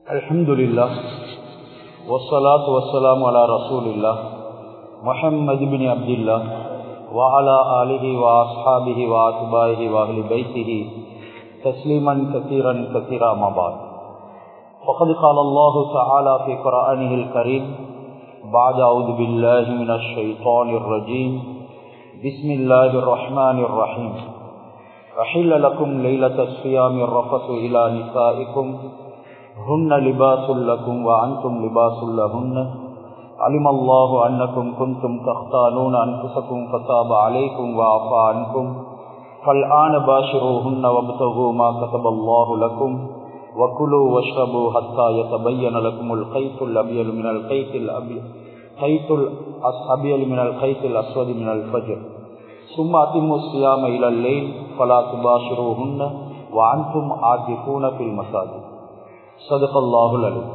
الحمد لله والصلاة والسلام على رسول الله محمد بن عبد الله وعلى آله وأصحابه وأتباعه وأهل بيته تسليما كثيرا كثيرا ما بعد وقد قال الله تعالى في قرآنه الكريم بعد أعوذ بالله من الشيطان الرجيم بسم الله الرحمن الرحيم أحل لكم ليلة الصيام الرفث إلى نسائكم هن لباس لكم وأنتم لباس لهن علم الله أنكم كنتم تختانون أنفسكم فتاب عليكم وعفى عنكم فالآن باشروهن وابتغوا ما كتب الله لكم وكلوا واشربوا حتى يتبين لكم الخيط الأبيض من الخيط الأبيض خيط الأبيض من الخيط الأسود من الفجر ثم أتموا الصيام إلى الليل فلا تباشروهن وأنتم عاكفون في المساجد صدق الله العليم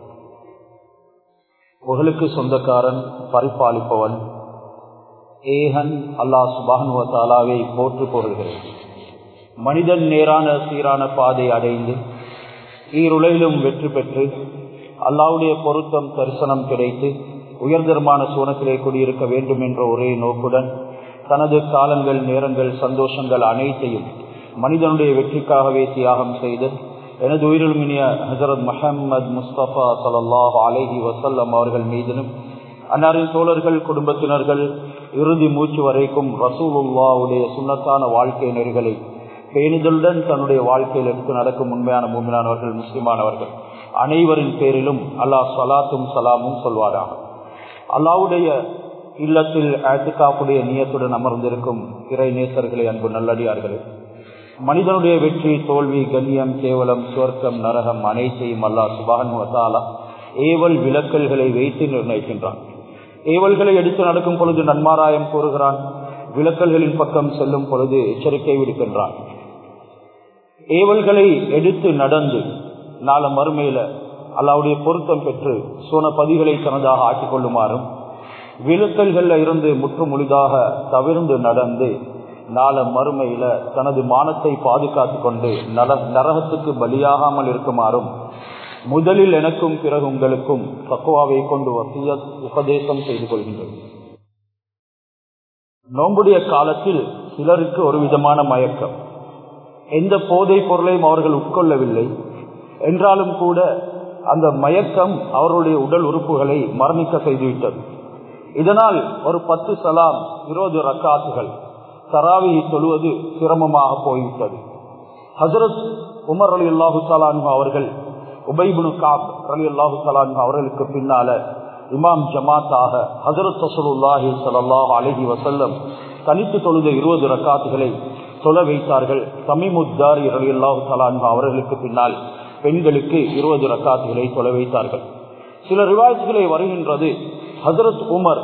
புகழுக்கு சொந்தக்காரன் பரிபாலிப்பவன் ஏகன் அல்லாஹ் சுபானுவத்தாலாவை போற்று புகழ்கிறேன் மனிதன் நேரான சீரான பாதை அடைந்து ஈருளையிலும் வெற்றி பெற்று அல்லாவுடைய பொருத்தம் தரிசனம் கிடைத்து உயர்தரமான சூனத்திலே குடியிருக்க வேண்டும் என்ற ஒரே நோக்குடன் தனது காலங்கள் நேரங்கள் சந்தோஷங்கள் அனைத்தையும் மனிதனுடைய வெற்றிக்காகவே தியாகம் செய்து எனது உயிரிழமினிய ஹசரத் முஹம்மது முஸ்தபா சல்லாஹ் அலஹி வசல்லம் அவர்கள் மீதிலும் அன்னாரின் தோழர்கள் குடும்பத்தினர்கள் இறுதி மூச்சு வரைக்கும் ரசூலுல்லாவுடைய சுண்ணத்தான வாழ்க்கை நெறிகளை பேணுதலுடன் தன்னுடைய வாழ்க்கையில் எடுத்து நடக்கும் உண்மையான மூமினானவர்கள் முஸ்லிமானவர்கள் அனைவரின் பேரிலும் அல்லாஹ் சலாத்தும் சலாமும் சொல்வாராக அல்லாவுடைய இல்லத்தில் ஆத்துக்காப்புடைய நியத்துடன் அமர்ந்திருக்கும் இறை நேசர்களை அன்பு நல்லடியார்களே மனிதனுடைய வெற்றி தோல்வி கண்ணியம் கேவலம் சுவர்க்கம் நரகம் அனைத்தையும் அல்லா சுபான் வசாலா ஏவல் விளக்கல்களை வைத்து நிர்ணயிக்கின்றான் ஏவல்களை எடுத்து நடக்கும் பொழுது நன்மாராயம் கூறுகிறான் விளக்கல்களின் பக்கம் செல்லும் பொழுது எச்சரிக்கை விடுக்கின்றான் ஏவல்களை எடுத்து நடந்து நாள மறுமையில அல்லாவுடைய பொருத்தம் பெற்று சோன பதிகளை தனதாக ஆக்கிக் கொள்ளுமாறும் விளக்கல்கள்ல இருந்து முற்று முழுதாக தவிர்ந்து நடந்து நாள மறுமையில தனது மானத்தை பாதுகாத்து கொண்டு நரகத்துக்கு பலியாகாமல் இருக்குமாறும் முதலில் எனக்கும் பிறகு உங்களுக்கும் தக்குவாவை கொண்டு வசிய உபதேசம் செய்து கொள்கின்றது நோம்புடைய காலத்தில் சிலருக்கு ஒரு விதமான மயக்கம் எந்த போதை பொருளையும் அவர்கள் உட்கொள்ளவில்லை என்றாலும் கூட அந்த மயக்கம் அவருடைய உடல் உறுப்புகளை மரணிக்க செய்துவிட்டது இதனால் ஒரு பத்து சலாம் இருபது ரக்காத்துகள் தராவியை சொல்வது சிரமமாக போய்விட்டது ஹசரத் உமர் அலி அல்லாஹு சலான் அவர்கள் உபைபுனு காப் அலி அல்லாஹு சலான் அவர்களுக்கு பின்னால இமாம் ஜமாத்தாக ஹசரத் சசுல்லாஹி சல்லாஹ் அலஹி வசல்லம் தனித்து தொழுத இருபது ரக்காத்துகளை தொல வைத்தார்கள் தமிமுத்தாரி அலி அல்லாஹு சலான் அவர்களுக்கு பின்னால் பெண்களுக்கு இருபது ரக்காத்துகளை தொல வைத்தார்கள் சில ரிவாய்ச்சிகளை வருகின்றது ஹசரத் உமர்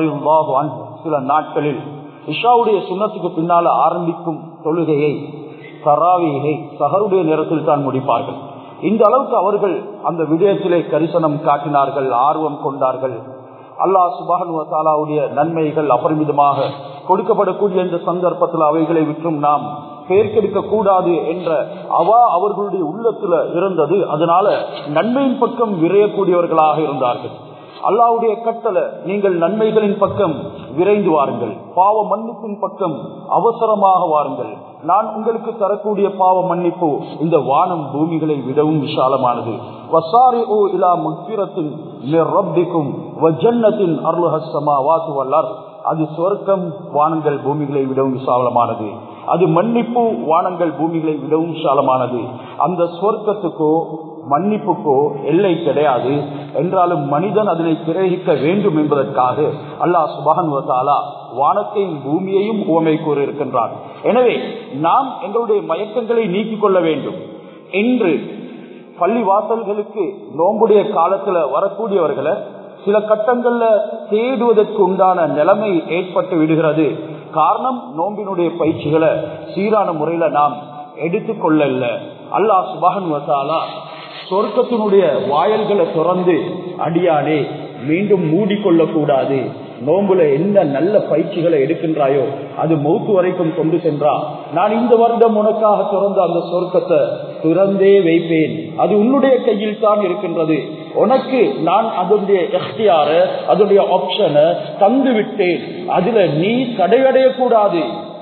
சில நாட்களில் இஷாவுடைய சுண்ணத்துக்கு பின்னால ஆரம்பிக்கும் தொழுகையை தராவியை சகருடைய நேரத்தில் தான் முடிப்பார்கள் இந்த அளவுக்கு அவர்கள் அந்த விடயத்திலே கரிசனம் காட்டினார்கள் ஆர்வம் கொண்டார்கள் அல்லாஹ் சுபானுவத்தாலாவுடைய நன்மைகள் அபரிமிதமாக கொடுக்கப்படக்கூடிய இந்த சந்தர்ப்பத்தில் அவைகளை விற்றும் நாம் பெயர்க்கெடுக்க கூடாது என்ற அவா அவர்களுடைய உள்ளத்துல இருந்தது அதனால நன்மையின் பக்கம் விரையக்கூடியவர்களாக இருந்தார்கள் அல்லாவுடைய கட்டளை நீங்கள் நன்மைகளின் பக்கம் விரைந்து வாருங்கள் பாவ மன்னிப்பின் பக்கம் அவசரமாக வாருங்கள் நான் உங்களுக்கு தரக்கூடிய பாவ மன்னிப்பு இந்த வானம் பூமிகளை விடவும் விசாலமானது வசாரி ஓ இலா முக்கிரத்தின் ரப்பிக்கும் வஜன்னத்தின் அருள்ஹசமா வாசு வல்லார் அது சொர்க்கம் வானங்கள் பூமிகளை விடவும் விசாலமானது அது மன்னிப்பு வானங்கள் பூமிகளை விடவும் விசாலமானது அந்த சொர்க்கத்துக்கோ மன்னிப்புக்கோ எல்லை கிடையாது என்றாலும் மனிதன் அதனை கிரகிக்க வேண்டும் என்பதற்காக அல்லாஹ் சுபான் வசாலா வானத்தையும் பூமியையும் ஓமை கூறியிருக்கின்றான் எனவே நாம் எங்களுடைய மயக்கங்களை நீக்கிக் கொள்ள வேண்டும் என்று பள்ளி வாசல்களுக்கு நோம்புடைய காலத்துல வரக்கூடியவர்களை சில கட்டங்கள்ல தேடுவதற்கு உண்டான நிலைமை ஏற்பட்டு விடுகிறது காரணம் நோம்பினுடைய பயிற்சிகளை சீரான முறையில நாம் எடுத்துக்கொள்ளல அல்லாஹ் சுபகன் வசாலா சொர்க்கத்தினுடைய வாயல்களை திறந்து அடியானே மீண்டும் மூடிக்கொள்ள கூடாது நோம்புல என்ன நல்ல பயிற்சிகளை எடுக்கின்றாயோ அது மௌத்து வரைக்கும் கொண்டு சென்றா நான் இந்த வருடம் உனக்காக திறந்த அந்த சொர்க்கத்தை திறந்தே வைப்பேன் அது உன்னுடைய கையில் தான் இருக்கின்றது உனக்கு நான் அதனுடைய எஃப்டிஆர அதனுடைய ஆப்ஷனை தந்து விட்டேன் அதுல நீ தடையடையக்கூடாது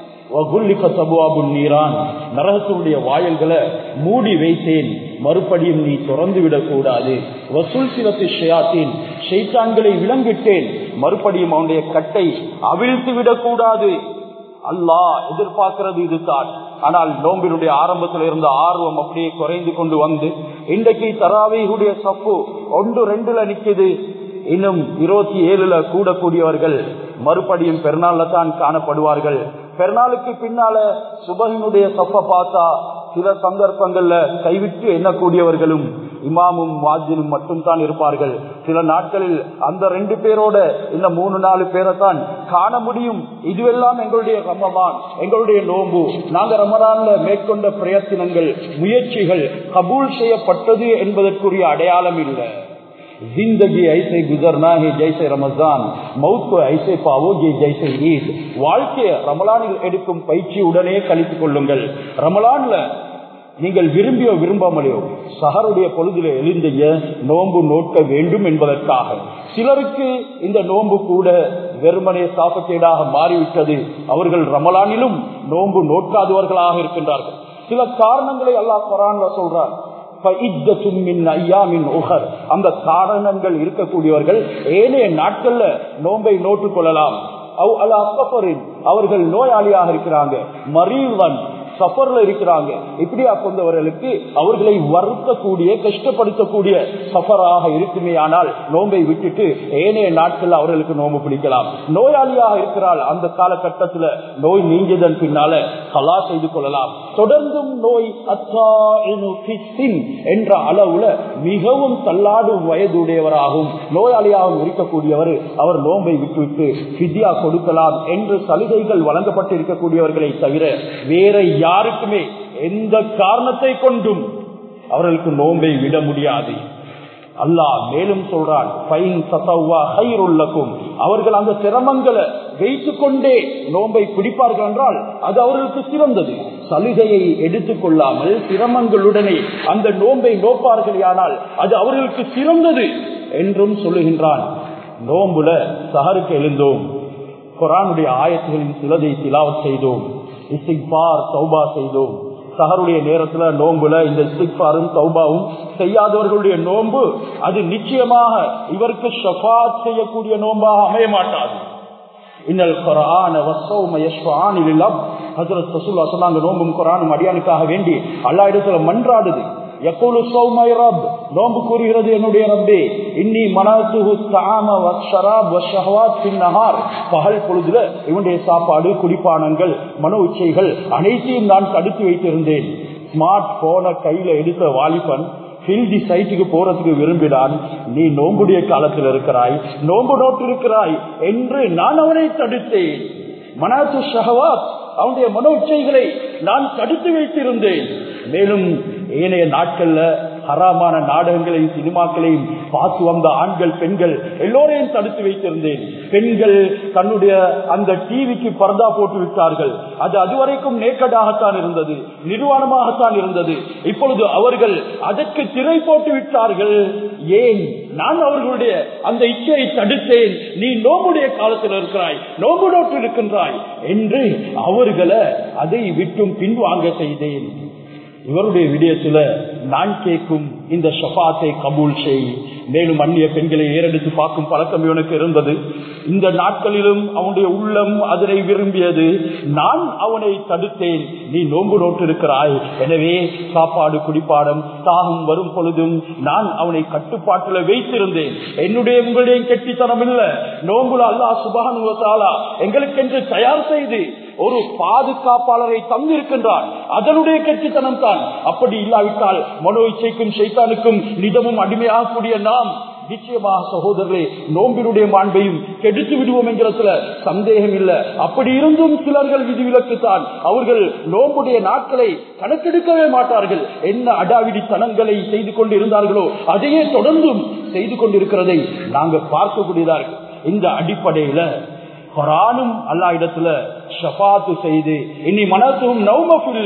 நீரான் நரகத்தினுடைய வாயல்களை மூடி வைத்தேன் மறுபடியும் நீ திறந்து விடக்கூடாது வசூல் சிலத்து ஷயாத்தின் ஷைத்தான்களை விளங்கிட்டேன் மறுபடியும் அவனுடைய கட்டை அவிழ்த்து விடக்கூடாது அல்லாஹ் எதிர்பார்க்கிறது இதுதான் ஆனால் நோம்பினுடைய ஆரம்பத்தில் இருந்த ஆர்வம் அப்படியே குறைந்து கொண்டு வந்து இன்றைக்கு தராவையுடைய சப்பு ஒன்று ரெண்டுல நிக்குது இன்னும் இருபத்தி ஏழுல கூடக்கூடியவர்கள் மறுபடியும் பெருநாள்ல தான் காணப்படுவார்கள் பெருநாளுக்கு பின்னால சுபகினுடைய சப்ப பார்த்தா சில சந்தர்ப்பங்கள்ல கைவிட்டு எண்ணக்கூடியவர்களும் இமாமும் வாஜினும் மட்டும் தான் இருப்பார்கள் சில நாட்களில் அந்த ரெண்டு பேரோட இந்த மூணு நாலு பேரை தான் காண முடியும் இதுவெல்லாம் எங்களுடைய ரமதான் எங்களுடைய நோம்பு நாங்க ரமதான்ல மேற்கொண்ட பிரயத்தினங்கள் முயற்சிகள் கபூல் செய்யப்பட்டது என்பதற்குரிய அடையாளம் இல்லை जिंदगी ऐसे गुजरना है जैसे रमजान मौत को ऐसे पाओगे जैसे ईद வாழ்க்கைய ரமலானில் எடுக்கும் பயிற்சியுடனே கழித்துக் கொள்ளுங்கள் ரமலான்ல நீங்கள் விரும்பியோ விரும்பாமலையோ சஹருடைய பொழுதில எழுந்தீங்க நோன்பு நோக்க வேண்டும் என்பதற்காக சிலருக்கு இந்த நோன்பு கூட வெறுமனே சாப்பக்கேடாக மாறிவிட்டது அவர்கள் ரமலானிலும் நோன்பு நோக்காதவர்களாக இருக்கின்றார்கள் சில காரணங்களை அல்லாஹ் குரான்ல சொல்றார் அந்த காரணங்கள் இருக்கக்கூடியவர்கள் ஏனைய நாட்கள்ல நோன்பை நோட்டுக் கொள்ளலாம் அவர்கள் நோயாளியாக இருக்கிறாங்க மரீவன் சஃபர்ல இருக்கிறாங்க இப்படியா கொண்டவர்களுக்கு அவர்களை வருத்தக்கூடிய கஷ்டப்படுத்தக்கூடிய சஃபராக இருக்குமே ஆனால் நோம்பை விட்டுட்டு ஏனைய நாட்கள் அவர்களுக்கு நோம்பு பிடிக்கலாம் நோயாளியாக இருக்கிறாள் அந்த காலகட்டத்தில் நோய் நீங்கியதன் பின்னால கலா செய்து கொள்ளலாம் தொடர்ந்தும் நோய் என்ற அளவுல மிகவும் தள்ளாடும் வயதுடையவராகவும் நோயாளியாகவும் இருக்கக்கூடியவர் அவர் நோம்பை விட்டுவிட்டு பித்யா கொடுக்கலாம் என்று சலுகைகள் வழங்கப்பட்டு இருக்கக்கூடியவர்களை தவிர வேற யாருக்குமே எந்த காரணத்தை கொண்டும் அவர்களுக்கு நோன்பை விட முடியாது அல்லாஹ் மேலும் சொல்றான் அவர்கள் அந்த சிரமங்களை வைத்துக் கொண்டே நோன்பை பிடிப்பார்கள் என்றால் அது அவர்களுக்கு சிறந்தது சலுகையை எடுத்துக் கொள்ளாமல் சிரமங்களுடனே அந்த நோன்பை நோப்பார்கள் ஆனால் அது அவர்களுக்கு சிறந்தது என்றும் சொல்லுகின்றான் நோம்புல சஹருக்கு எழுந்தோம் குரானுடைய ஆயத்துகளின் சிலதை திலாவத் செய்தோம் இஸ்திக்பார் தௌபா செய்தோம் சஹருடைய நேரத்துல நோம்புல இந்த இஸ்திக்பாரும் தௌபாவும் செய்யாதவர்களுடைய நோன்பு அது நிச்சயமாக இவருக்கு ஷஃபாத் செய்யக்கூடிய நோம்பாக அமைய மாட்டாது இன்னல் குரான வசௌம யஷ்வானில் ஹசரத் ரசூல்லா சொன்னாங்க நோம்பும் குரானும் அடியானுக்காக வேண்டி அல்லா இடத்துல மன்றாடுது எப்பொழு சௌமை ரப் நோம்பு கூறுகிறது என்னுடைய ரப்பே இன்னி மனசுஹு தாம வஷராப் வஷஹவாத் பின்னஹார் பகல் பொழுதுல இவனுடைய சாப்பாடு குடிப்பானங்கள் மன உச்சைகள் அனைத்தையும் நான் தடுத்து வைத்திருந்தேன் ஸ்மார்ட் போனை கையில எடுத்த வாலிபன் ஹில்தி சைட்டுக்கு போறதுக்கு விரும்பினான் நீ நோம்புடைய காலத்தில் இருக்கிறாய் நோம்பு நோட்டு இருக்கிறாய் என்று நான் அவனை தடுத்தேன் மனாசு ஷஹவாத் அவனுடைய மன உச்சைகளை நான் தடுத்து வைத்திருந்தேன் மேலும் ஏனைய நாட்கள்ல ஹராமான நாடகங்களையும் சினிமாக்களையும் பார்த்து வந்த ஆண்கள் பெண்கள் எல்லோரையும் தடுத்து வைத்திருந்தேன் பெண்கள் தன்னுடைய அந்த டிவிக்கு பர்தா போட்டு விட்டார்கள் அது அதுவரைக்கும் நேக்கடாகத்தான் இருந்தது நிர்வாணமாகத்தான் இருந்தது இப்பொழுது அவர்கள் அதற்கு திரை போட்டு விட்டார்கள் ஏன் நான் அவர்களுடைய அந்த இச்சையை தடுத்தேன் நீ நோம்புடைய காலத்தில் இருக்கிறாய் நோம்பு நோட்டு இருக்கின்றாய் என்று அவர்களை அதை விட்டும் பின்வாங்க செய்தேன் இவருடைய விடயத்துல நான் கேட்கும் இந்த ஷபாத்தை கபூல் செய் மேலும் அந்நிய பெண்களை ஏறெடுத்து பார்க்கும் பழக்கம் இவனுக்கு இருந்தது இந்த நாட்களிலும் அவனுடைய உள்ளம் அதனை விரும்பியது நான் அவனை தடுத்தேன் நீ நோன்பு நோட்டு இருக்கிறாய் எனவே சாப்பாடு குடிப்பாடம் தாகம் வரும் பொழுதும் நான் அவனை கட்டுப்பாட்டில் வைத்திருந்தேன் என்னுடைய உங்களுடைய கெட்டித்தனம் இல்ல நோம்புல அல்லா சுபானுவத்தாலா எங்களுக்கென்று தயார் செய்து ஒரு பாதுகாப்பாளரை தந்திருக்கின்றான் அதனுடைய கட்சித்தனம் தான் அப்படி இல்லாவிட்டால் மனோ இச்சைக்கும் சைத்தானுக்கும் நிதமும் அடிமையாகக்கூடிய நாம் நிச்சயமாக சகோதரர்களே நோம்பினுடைய மாண்பையும் கெடுத்து விடுவோம் என்கிறதுல சந்தேகம் இல்லை அப்படி இருந்தும் சிலர்கள் விதிவிலக்குத்தான் அவர்கள் நோம்புடைய நாட்களை கணக்கெடுக்கவே மாட்டார்கள் என்ன அடாவிடி தனங்களை செய்து கொண்டு இருந்தார்களோ அதையே தொடர்ந்தும் செய்து கொண்டிருக்கிறதை நாங்கள் பார்க்கக்கூடியதா இருக்கு இந்த அடிப்படையில குரானும் அல்லா இடத்துல ஷபாத்து செய்து இனி மனசும் நௌமஃபில்லை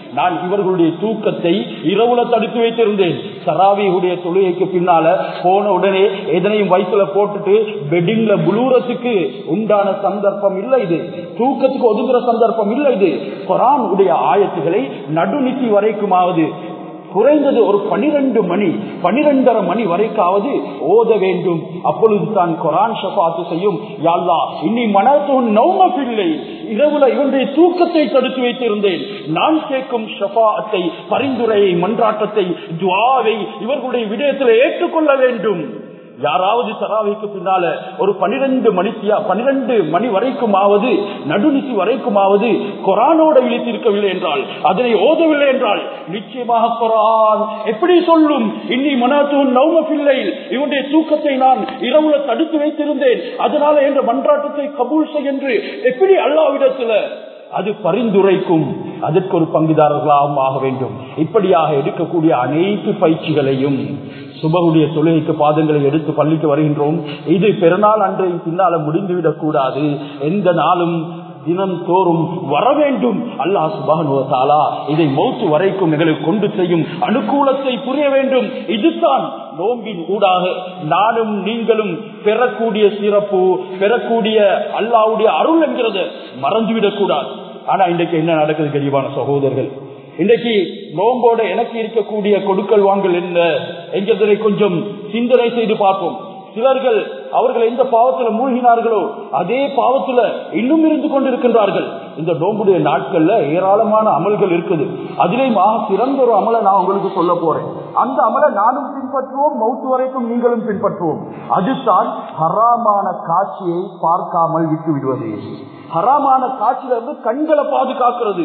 நான் இவர்களுடைய தூக்கத்தை இரவுல தடுத்து வைத்திருந்தேன் சராவியுடைய தொழுகைக்கு பின்னால போன உடனே எதனையும் வயிற்றுல போட்டுட்டு பெட்டிங்ல புலூரத்துக்கு உண்டான சந்தர்ப்பம் இல்லை இது தூக்கத்துக்கு ஒதுங்குற சந்தர்ப்பம் இல்லை இது குரான் உடைய ஆயத்துகளை நடுநித்தி வரைக்குமாவது குறைந்தது ஒரு பனிரெண்டு மணி பனிரெண்டரை மணி வரைக்காவது ஓத வேண்டும் அப்பொழுது தான் குரான் ஷபாத்து செய்யும் யாழ்லா இன்னி மனத்தோன் நௌமபில்லை இரவுல இவனுடைய தூக்கத்தை தடுத்து வைத்திருந்தேன் நான் கேட்கும் ஷபாத்தை பரிந்துரையை மன்றாட்டத்தை துவாவை இவர்களுடைய விடயத்தில் ஏற்றுக்கொள்ள வேண்டும் யாராவது தராவைக்கு பின்னால ஒரு பனிரெண்டு மணித்தியா பனிரெண்டு மணி வரைக்குமாவது நடுநிசி வரைக்குமாவது கொரானோட இழுத்திருக்கவில்லை என்றால் அதனை ஓதவில்லை என்றால் நிச்சயமாக கொரான் எப்படி சொல்லும் இன்னி மனத்தூன் நௌமபில்லை இவனுடைய தூக்கத்தை நான் இரவுல தடுத்து வைத்திருந்தேன் அதனால என்ற மன்றாட்டத்தை கபூல் செய் என்று எப்படி அல்லாவிடத்துல அது பரிந்துரைக்கும் அதற்கு ஒரு பங்குதாரர்களாகவும் ஆக வேண்டும் இப்படியாக எடுக்கக்கூடிய அனைத்து பயிற்சிகளையும் சுபகுடைய தொழுகைக்கு பாதங்களை எடுத்து பள்ளிக்கு வருகின்றோம் இது பெருநாள் அன்றை பின்னால முடிந்துவிடக் கூடாது எந்த நாளும் தினம் தோறும் வர வேண்டும் அல்லாஹ் சுபானுவத்தாலா இதை மௌத்து வரைக்கும் எங்களுக்கு கொண்டு செய்யும் அனுகூலத்தை புரிய வேண்டும் இதுதான் நோம்பின் ஊடாக நானும் நீங்களும் பெறக்கூடிய சிறப்பு பெறக்கூடிய அல்லாவுடைய அருள் என்கிறது மறந்துவிடக் கூடாது ஆனா இன்றைக்கு என்ன நடக்குது கரிவான சகோதரர்கள் இன்றைக்கு நோம்போட எனக்கு இருக்கக்கூடிய கொடுக்கல் வாங்கல் என்ன என்கிறதை கொஞ்சம் சிந்தனை செய்து பார்ப்போம் சிலர்கள் அவர்கள் எந்த பாவத்துல மூழ்கினார்களோ அதே பாவத்துல இன்னும் இருந்து கொண்டிருக்கின்றார்கள் இந்த நோம்புடைய நாட்கள்ல ஏராளமான அமல்கள் இருக்குது அதிலேயும் ஆக சிறந்த ஒரு அமலை நான் உங்களுக்கு சொல்ல போறேன் அந்த அமலை நானும் பின்பற்றுவோம் மௌத்து வரைக்கும் நீங்களும் பின்பற்றுவோம் அதுதான் ஹராமான காட்சியை பார்க்காமல் விட்டு விடுவது ஹராமான காட்சியிலிருந்து கண்களை பாதுகாக்கிறது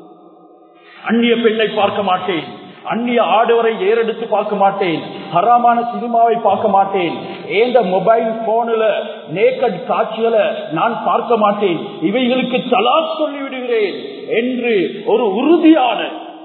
அந்நிய பெண்ணை பார்க்க மாட்டேன் அந்நிய ஆடவரை ஏறெடுத்து பார்க்க மாட்டேன் ஹராமான சினிமாவை பார்க்க மாட்டேன் ஏந்த மொபைல் போனுல நேக்கட் காட்சிகளை நான் பார்க்க மாட்டேன் இவைகளுக்கு தலா சொல்லி விடுகிறேன் என்று ஒரு உறுதியான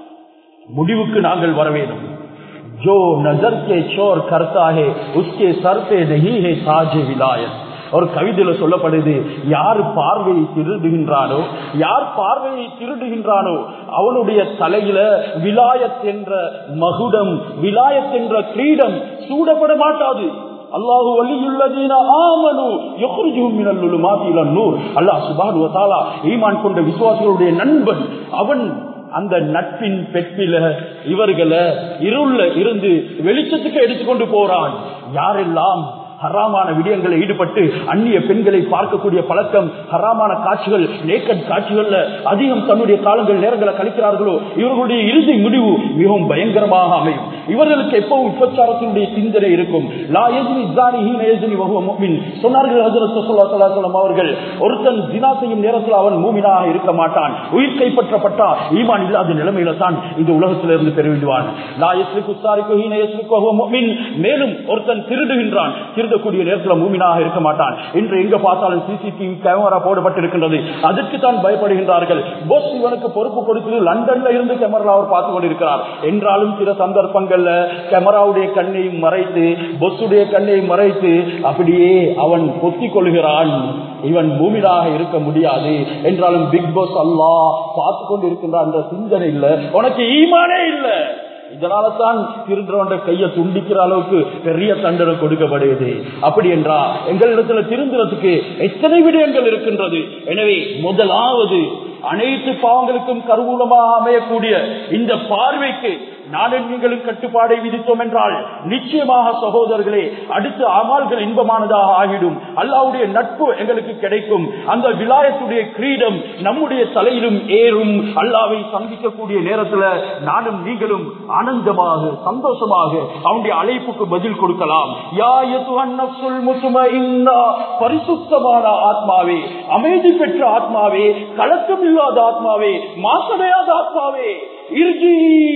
முடிவுக்கு நாங்கள் வர வேண்டும் जो नजर के चोर करता है उसके सर पे नहीं है ताज विलायत ஒரு கவிதையில சொல்லப்படுது யார் பார்வையை திருடுகின்றானோ யார் பார்வையை திருடுகின்றானோ அவனுடைய தலையில விலாயத் என்ற மகுடம் விலாயத் என்ற கிரீடம் சூடப்பட மாட்டாது அல்லாஹு வலியுள்ளதீன ஆமனு யஹ்ருஜுஹும் மினல் லுலுமாத்தி இலன் நூர் அல்லாஹ் சுப்ஹானஹு வ தஆலா ஈமான் கொண்ட விசுவாசிகளுடைய நண்பன் அவன் அந்த நட்பின் பெற்பில இவர்களை இருள்ல இருந்து வெளிச்சத்துக்கு எடுத்துக்கொண்டு போறான் யாரெல்லாம் ஹராமான விடயங்களை ஈடுபட்டு அந்நிய பெண்களை பார்க்கக்கூடிய பழக்கம் ஹராமான காட்சிகள் நேக்கட் காட்சிகள்ல அதிகம் தன்னுடைய காலங்கள் நேரங்களை கழிக்கிறார்களோ இவர்களுடைய இறுதி முடிவு மிகவும் பயங்கரமாக அமையும் இவர்களுக்கு எப்பவும் விபச்சாரத்தினுடைய சிந்தனை இருக்கும் லா எஜினி ஜானி ஹீன எஜினி வகுவ முஃமின் சொன்னார்கள் ஹஜரத் ஸல்லல்லாஹு அலைஹி வஸல்லம் அவர்கள் ஒருத்தன் ஜினா செய்யும் நேரத்தில் அவன் மூமினாக இருக்க மாட்டான் உயிர் கைப்பற்றப்பட்டா ஈமான் இல்லாத நிலைமையில தான் இந்த உலகத்திலிருந்து பெருவிடுவான் லா யஸ்ரிகு சாரிகு ஹீன யஸ்ரிகு வகுவ முஃமின் மேலும் ஒருத்தன் திருடுகின்றான் திருடக்கூடிய நேரத்தில் மூமினாக இருக்க மாட்டான் இன்று எங்க பார்த்தாலும் சிசிடிவி கேமரா போடப்பட்டிருக்கின்றது அதற்கு தான் பயப்படுகின்றார்கள் போஸ் இவனுக்கு பொறுப்பு கொடுத்து லண்டன்ல இருந்து கேமரா அவர் பார்த்து கொண்டிருக்கிறார் என்றாலும் சில சந்தர்ப்பங்கள்ல கேமராவுடைய கண்ணையும் மறைத்து பொஸ்ஸுடைய கண்ணையும் மறைத்து அப்படியே அவன் பொத்திக் கொள்கிறான் இவன் பூமிடாக இருக்க முடியாது என்றாலும் பிக் பாஸ் அல்லா பார்த்து கொண்டு இருக்கின்ற அந்த சிந்தனை இல்ல உனக்கு ஈமானே இல்லை இதனால தான் திருடுறவன் கையை துண்டிக்கிற அளவுக்கு பெரிய தண்டனை கொடுக்கப்படுகிறது அப்படி என்றா எங்களிடத்துல திருந்துறதுக்கு எத்தனை விடயங்கள் இருக்கின்றது எனவே முதலாவது அனைத்து பாவங்களுக்கும் கருவூலமாக அமையக்கூடிய இந்த பார்வைக்கு நானும் நீங்களும் கட்டுப்பாடை விதித்தோம் என்றால் நிச்சயமாக சகோதரர்களே அடுத்த அமால்கள் இன்பமானதாக ஆகிடும் அல்லாவுடைய நட்பு எங்களுக்கு கிடைக்கும் அந்த விலாயத்துடைய கிரீடம் நம்முடைய தலையிலும் ஏறும் அல்லாவை சந்திக்கக்கூடிய நேரத்துல நானும் நீங்களும் ஆனந்தமாக சந்தோஷமாக அவனுடைய அழைப்புக்கு பதில் கொடுக்கலாம் யா யதுஹன் நஃப்ஸுல் முத்மஇன்னா பரிசுத்தமான ஆத்மாவே அமைதி பெற்ற ஆத்மாவே கலக்கம் இல்லாத ஆத்மாவே மாசடையாத ஆத்மாவே இறுதி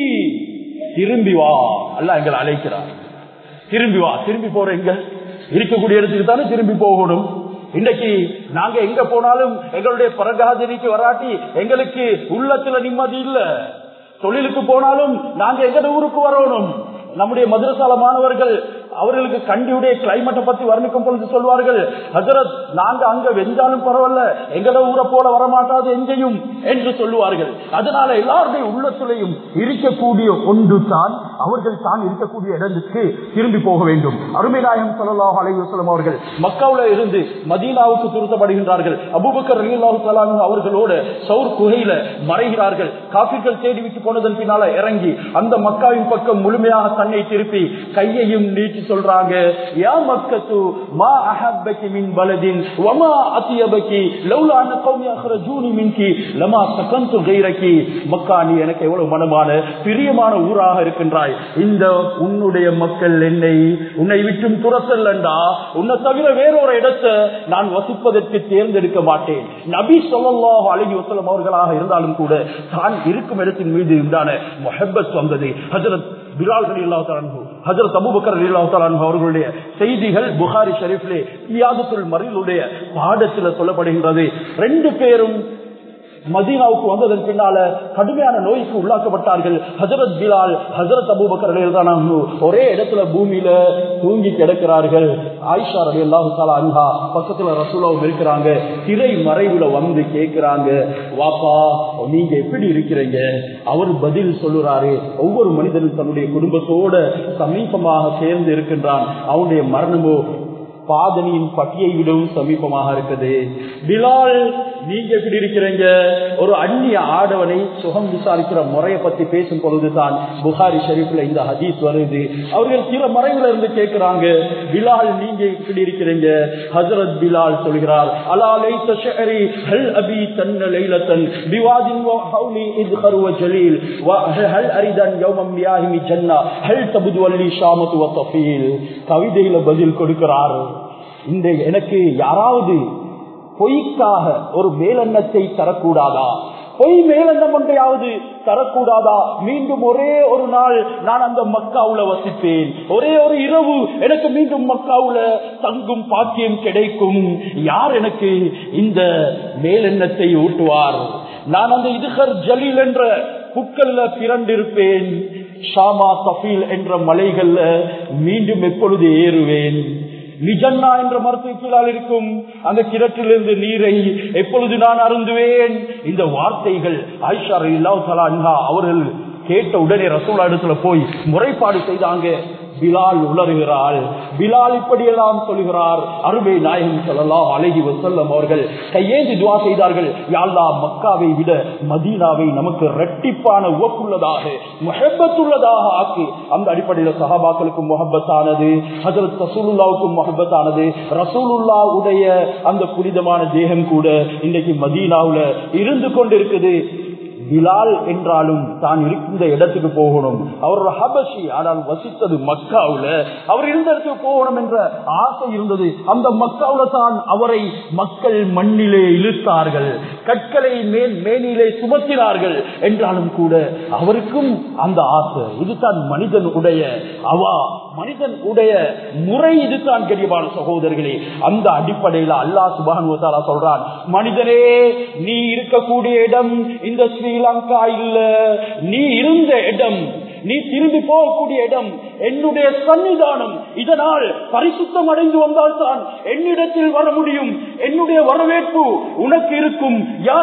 திரும்பி வா அல்ல எங்களை அழைக்கிறார் திரும்பி வா திரும்பி போற எங்க இருக்கக்கூடிய இடத்துக்கு தானே திரும்பி போகணும் இன்றைக்கு நாங்க எங்க போனாலும் எங்களுடைய பரகாதரிக்கு வராட்டி எங்களுக்கு உள்ளத்துல நிம்மதி இல்ல தொழிலுக்கு போனாலும் நாங்க எங்க ஊருக்கு வரணும் நம்முடைய மதுரசால மாணவர்கள் அவர்களுக்கு கண்டியுடைய கிளைமேட்டை பத்தி வர்ணிக்கும் பொழுது சொல்வார்கள் ஹசரத் நாங்க அங்க வெஞ்சாலும் பரவாயில்ல எங்கட ஊரை போல வரமாட்டாது எங்கேயும் என்று சொல்லுவார்கள் அதனால எல்லாருடைய உள்ளத்திலையும் இருக்கக்கூடிய ஒன்று தான் அவர்கள் தான் இருக்கக்கூடிய இடத்துக்கு திரும்பி போக வேண்டும் அருமைநாயகம் சொல்லலாஹ் அலைவசலம் அவர்கள் மக்காவுல இருந்து மதீனாவுக்கு திருத்தப்படுகின்றார்கள் அபுபக்கர் ரலியல்லாஹு தஆலா அன்ஹு அவர்களோடு சவுர் குகையில மறைகிறார்கள் காபிர்கள் தேடி விட்டு போனதன் பின்னால இறங்கி அந்த மக்காவின் பக்கம் முழுமையாக தன்னை திருப்பி கையையும் நீட்டி சொல்றாங்க யா மக்கத்து மா அஹப்பகி மின் பலதின் வமா அத்தியபகி லௌலா அன்ன கௌமி அஹ்ரஜூனி மின்கி லமா சகந்து கைரகி மக்கா நீ எனக்கு எவ்வளவு மனமான பிரியமான ஊராக இருக்கின்றாய் இந்த உன்னுடைய மக்கள் என்னை உன்னை விட்டும் துரத்தல்லண்டா உன்னை தவிர வேறொரு இடத்தை நான் வசிப்பதற்கு தேர்ந்தெடுக்க மாட்டேன் நபி சொல்லல்லாஹு அழகி வசலம் அவர்களாக இருந்தாலும் கூட தான் இருக்கும் இடத்தின் மீது உண்டான மொஹப்பத் வந்தது ஹஜரத் பிலால் அலி அல்லாஹு ஹஜரத் அபுபக்கர் அலி அல்லாஹு அவர்களுடைய செய்திகள் புகாரி ஷரீஃப்லே இயாதத்துல் மறியலுடைய பாடத்தில் சொல்லப்படுகின்றது ரெண்டு பேரும் மதீனாவுக்கு வந்ததன் பின்னால கடுமையான நோய்க்கு உள்ளாக்கப்பட்டார்கள் ஹசரத் பிலால் ஹசரத் அபூபக்கர் அலியல்தானு ஒரே இடத்துல பூமியில தூங்கி கிடக்கிறார்கள் ஆயிஷா ரவி அல்லாஹு அன்ஹா பக்கத்துல ரசூலாவும் இருக்கிறாங்க திரை மறைவுல வந்து கேட்கிறாங்க வாப்பா நீங்க எப்படி இருக்கிறீங்க அவர் பதில் சொல்லுறாரு ஒவ்வொரு மனிதனும் தன்னுடைய குடும்பத்தோட சமீபமாக சேர்ந்து இருக்கின்றான் அவனுடைய மரணமோ பாதனியின் பட்டியை விடவும் சமீபமாக இருக்குது பிலால் நீங்க எப்படி இருக்கிறீங்க ஒரு அந்நிய ஆடவனை சுகம் விசாரிக்கிற முறையை பத்தி பேசும் பொழுதுதான் புகாரி ஷரீஃப்ல இந்த ஹதீஸ் வருது அவர்கள் சில மறைவுல இருந்து கேட்கிறாங்க பிலால் நீங்க எப்படி இருக்கிறீங்க ஹசரத் பிலால் சொல்கிறார் அலாலை தஷரி ஹல் அபி தன்ன லைலத்தன் பிவாதின் ஹவுலி இத் ஹருவ ஜலீல் ஹல் அரிதன் யௌமம் மியாஹிமி ஜன்னா ஹல் தபுது வல்லி ஷாமத்து வ தஃபீல் கவிதையில பதில் கொடுக்கிறார் இந்த எனக்கு யாராவது பொய்க்காக ஒரு மேலெண்ணத்தை தரக்கூடாதா பொய் மேலெண்ணம் ஒன்றையாவது தரக்கூடாதா மீண்டும் ஒரே ஒரு நாள் நான் அந்த மக்காவுல வசிப்பேன் ஒரே ஒரு இரவு எனக்கு மீண்டும் மக்காவுல தங்கும் பாக்கியம் கிடைக்கும் யார் எனக்கு இந்த மேலெண்ணத்தை ஊட்டுவார் நான் அந்த இதுகர் ஜலீல் என்ற புக்கல்ல பிறண்டிருப்பேன் ஷாமா தஃபீல் என்ற மலைகள்ல மீண்டும் எப்பொழுது ஏறுவேன் நிஜன்னா என்ற மருத்துவக்கீழால் இருக்கும் அந்த கிணற்றிலிருந்து நீரை எப்பொழுது நான் அருந்துவேன் இந்த வார்த்தைகள் ஆயிஷா இல்லா அன்ஹா அவர்கள் கேட்ட உடனே ரசோலா இடத்துல போய் முறைப்பாடு செய்தாங்க பிலால் உளறுகிறாள் பிலால் இப்படியெல்லாம் சொல்கிறார் அருமை நாயகம் சொல்லலாம் அழகி வசல்லம் அவர்கள் கையேந்தி துவா செய்தார்கள் யாழ்லா மக்காவை விட மதீனாவை நமக்கு இரட்டிப்பான உவப்புள்ளதாக முஹப்பத்துள்ளதாக ஆக்கி அந்த அடிப்படையில் சஹாபாக்களுக்கும் முகப்பத்தானது ஹசரத் ரசூலுல்லாவுக்கும் முகப்பத்தானது ரசூலுல்லா உடைய அந்த புனிதமான தேகம் கூட இன்னைக்கு மதீனாவுல இருந்து கொண்டிருக்குது பிலால் என்றாலும் தான் இருக்கின்ற இடத்துக்கு போகணும் அவர் ஹபஷி ஆனால் வசித்தது மக்காவுல அவர் இருந்த இடத்துக்கு போகணும் என்ற ஆசை இருந்தது அந்த மக்காவுல தான் அவரை மக்கள் மண்ணிலே இழுத்தார்கள் கற்களை மேல் மேனிலே சுமத்தினார்கள் என்றாலும் கூட அவருக்கும் அந்த ஆசை இதுதான் மனிதன் உடைய அவா மனிதன் உடைய முறை இதுதான் கரியமான சகோதரர்களே அந்த அடிப்படையில் அல்லா சுபான் சொல்றான் மனிதனே நீ இருக்கக்கூடிய இடம் இந்த ஸ்ரீலங்கா இல்ல நீ இருந்த இடம் நீ திரும்பி போகக்கூடிய இடம் என்னுடைய சன்னிதானம் இதனால் பரிசுத்தம் அடைந்து வந்தால்தான் என்னிடத்தில் வர முடியும் என்னுடைய வரவேற்பு உனக்கு இருக்கும்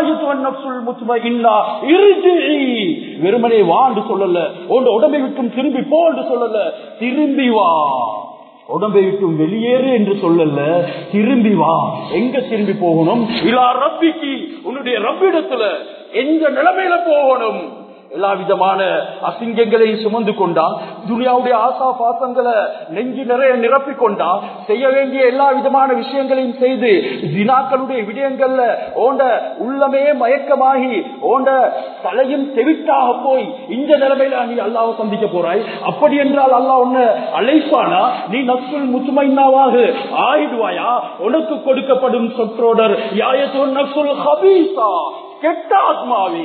வெறுமனே வா என்று சொல்லல உன் உடம்பை விட்டும் திரும்பி போ என்று சொல்லல திரும்பி வா உடம்பை விட்டும் வெளியேறு என்று சொல்லல திரும்பி வா எங்க திரும்பி போகணும் இலா ரப்பிக்கு உன்னுடைய ரப்பிடத்துல எந்த நிலைமையில போகணும் எல்லா விதமான அசிங்கங்களையும் சுமந்து கொண்டா துனியாவுடைய ஆசா பாசங்களை நெஞ்சு நிறைய நிரப்பிக் கொண்டா செய்ய வேண்டிய எல்லா விதமான விஷயங்களையும் செய்து வினாக்களுடைய விடயங்கள்ல ஓண்ட உள்ளமே மயக்கமாகி ஓண்ட தலையும் தெவிட்டாக போய் இந்த நிலைமையில நீ அல்லாவை சந்திக்க போறாய் அப்படி என்றால் அல்லாஹ் உன்ன அழைப்பானா நீ நப்சுல் முத்துமைனாவாக ஆயிடுவாயா உனக்கு கொடுக்கப்படும் சொற்றோடர் யாயத்தோ நப்சுல் ஹபீசா கெட்ட ஆத்மாவே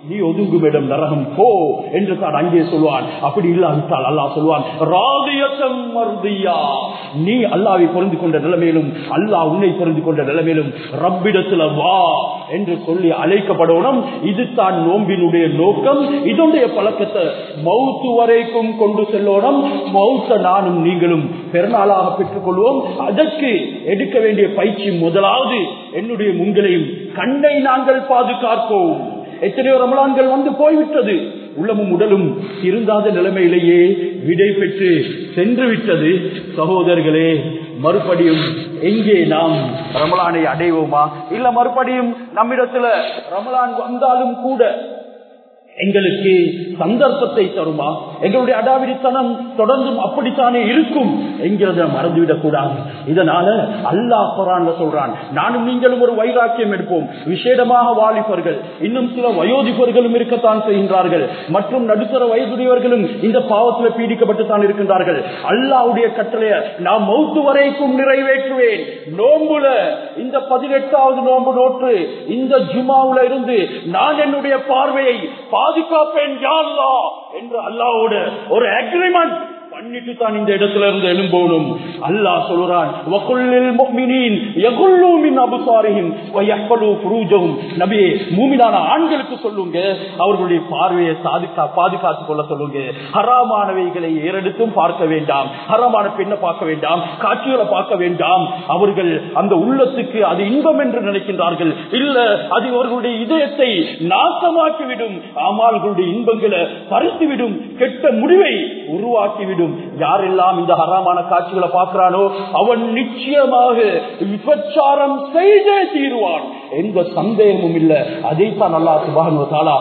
நீ ஒதுங்கும் இடம் நரகம் போ என்று தான் அங்கே சொல்வான் அப்படி இல்லாவிட்டால் அல்லாஹ் சொல்வான் ராதியத்தம் மருதியா நீ அல்லாவை பொருந்து கொண்ட நிலைமையிலும் அல்லாஹ் உன்னை பொருந்து கொண்ட நிலைமையிலும் ரப்பிடத்துல வா என்று சொல்லி அழைக்கப்படணும் இது தான் நோம்பினுடைய நோக்கம் இதனுடைய பழக்கத்தை மவுத்து வரைக்கும் கொண்டு செல்லணும் மவுத்த நானும் நீங்களும் பெருநாளாக பெற்றுக் கொள்வோம் அதற்கு எடுக்க வேண்டிய பயிற்சி முதலாவது என்னுடைய உங்களையும் கண்ணை நாங்கள் பாதுகாப்போம் எத்தனையோ ரமலான்கள் வந்து போய்விட்டது உள்ளமும் உடலும் இருந்தாத நிலைமையிலேயே விடை பெற்று சென்று விட்டது சகோதரர்களே மறுபடியும் எங்கே நாம் ரமலானை அடைவோமா இல்ல மறுபடியும் நம்மிடத்துல ரமலான் வந்தாலும் கூட எங்களுக்கு சந்தர்ப்பத்தை தருமா எங்களுடைய அடாவிடித்தனம் தொடர்ந்தும் அப்படித்தானே இருக்கும் என்கிறத மறந்துவிடக் கூடாது இதனால அல்லாஹ் குரான்ல சொல்றான் நானும் நீங்களும் ஒரு வைராக்கியம் எடுப்போம் விசேடமாக வாலிபர்கள் இன்னும் சில வயோதிபர்களும் இருக்கத்தான் செய்கின்றார்கள் மற்றும் நடுத்தர வயதுடையவர்களும் இந்த பாவத்தில் பீடிக்கப்பட்டு தான் இருக்கின்றார்கள் அல்லாவுடைய கட்டளைய நான் மௌத்து வரைக்கும் நிறைவேற்றுவேன் நோம்புல இந்த பதினெட்டாவது நோம்பு நோற்று இந்த ஜுமாவுல இருந்து நான் என்னுடைய பார்வையை பாதுகாப்பேன் யாழ்லா என்று அல்லாவோட ஒரு அக்ரிமெண்ட் பண்ணிட்டு தான் இந்த இடத்துல இருந்து எழும்போனும் அல்லாஹ் சொல்றான் வகுல்லில் முஃமினீன் யகுல்லூ மின் அபுசாரிஹிம் வ யஹ்ஃபலூ ஃபுரூஜஹும் நபியே மூமினான ஆண்களுக்கு சொல்லுங்க அவர்களுடைய பார்வையை சாதுக்கா பாதுகாத்துக் கொள்ள சொல்லுங்க ஹராமானவைகளை ஏறெடுத்தும் பார்க்க வேண்டாம் ஹராமான பெண்ணை பார்க்க வேண்டாம் காட்சிகளை பார்க்க வேண்டாம் அவர்கள் அந்த உள்ளத்துக்கு அது இன்பம் என்று நினைக்கின்றார்கள் இல்ல அது அவர்களுடைய இதயத்தை நாசமாக்கிவிடும் அமால்களுடைய இன்பங்களை பறித்துவிடும் கெட்ட முடிவை உருவாக்கிவிடும் யாரெல்லாம் இந்த ஹராமான காட்சிகளை பார்க்கிறானோ அவன் நிச்சயமாக விபச்சாரம் செய்தே தீருவான் எந்த சந்தேகமும் இல்ல அதைத்தான் அல்லா சுபானுவத்தாலா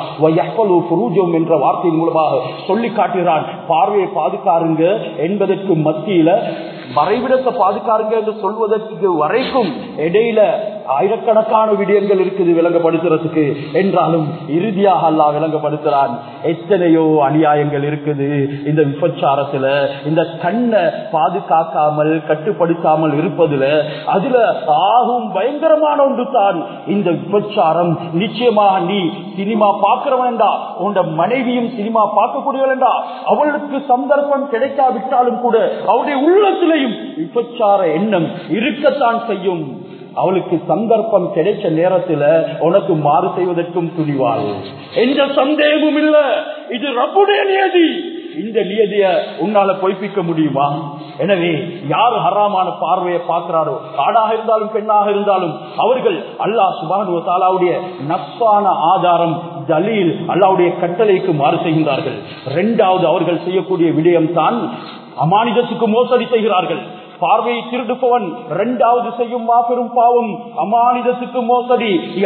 என்ற வார்த்தையின் மூலமாக சொல்லி காட்டுகிறான் பார்வையை பாதுகாருங்க என்பதற்கு மத்தியில மறைவிடத்தை பாதுகாருங்க என்று சொல்வதற்கு வரைக்கும் இடையில ஆயிரக்கணக்கான விடயங்கள் இருக்குது விளங்கப்படுத்துறதுக்கு என்றாலும் இறுதியாக அல்லா விளங்கப்படுத்துறான் எத்தனையோ அநியாயங்கள் இருக்குது இந்த விபச்சாரத்துல இந்த கண்ணை பாதுகாக்காமல் கட்டுப்படுத்தாமல் இருப்பதுல அதுல ஆகும் பயங்கரமான ஒன்று தான் இந்த விபச்சாரம் நிச்சயமாக நீ சினிமா பார்க்கிற வேண்டாம் உன் மனைவியும் சினிமா பார்க்கக்கூடிய வேண்டாம் அவளுக்கு சந்தர்ப்பம் கிடைக்காவிட்டாலும் கூட அவருடைய உள்ளத்திலையும் விபச்சார எண்ணம் இருக்கத்தான் செய்யும் அவளுக்கு சந்தர்ப்பம் கிடைச்ச நேரத்துல உனக்கு மாறு செய்வதற்கும் துணிவாள் எந்த சந்தேகமும் இல்ல இது ரப்புடைய நியதி இந்த நியதிய உன்னால பொய்ப்பிக்க முடியுமா எனவே யார் ஹராமான பார்வையை பார்க்கிறாரோ ஆடாக இருந்தாலும் பெண்ணாக இருந்தாலும் அவர்கள் அல்லாஹ் சுபானு தாலாவுடைய நப்பான ஆதாரம் தலீல் அல்லாவுடைய கட்டளைக்கு மாறு செய்கின்றார்கள் இரண்டாவது அவர்கள் செய்யக்கூடிய விடயம் தான் அமானிதத்துக்கு மோசடி செய்கிறார்கள் பார்வையை திருடுப்பவன் இரண்டாவது செய்யும் மாபெரும் பாவம் அமானிதத்துக்கு மோசடி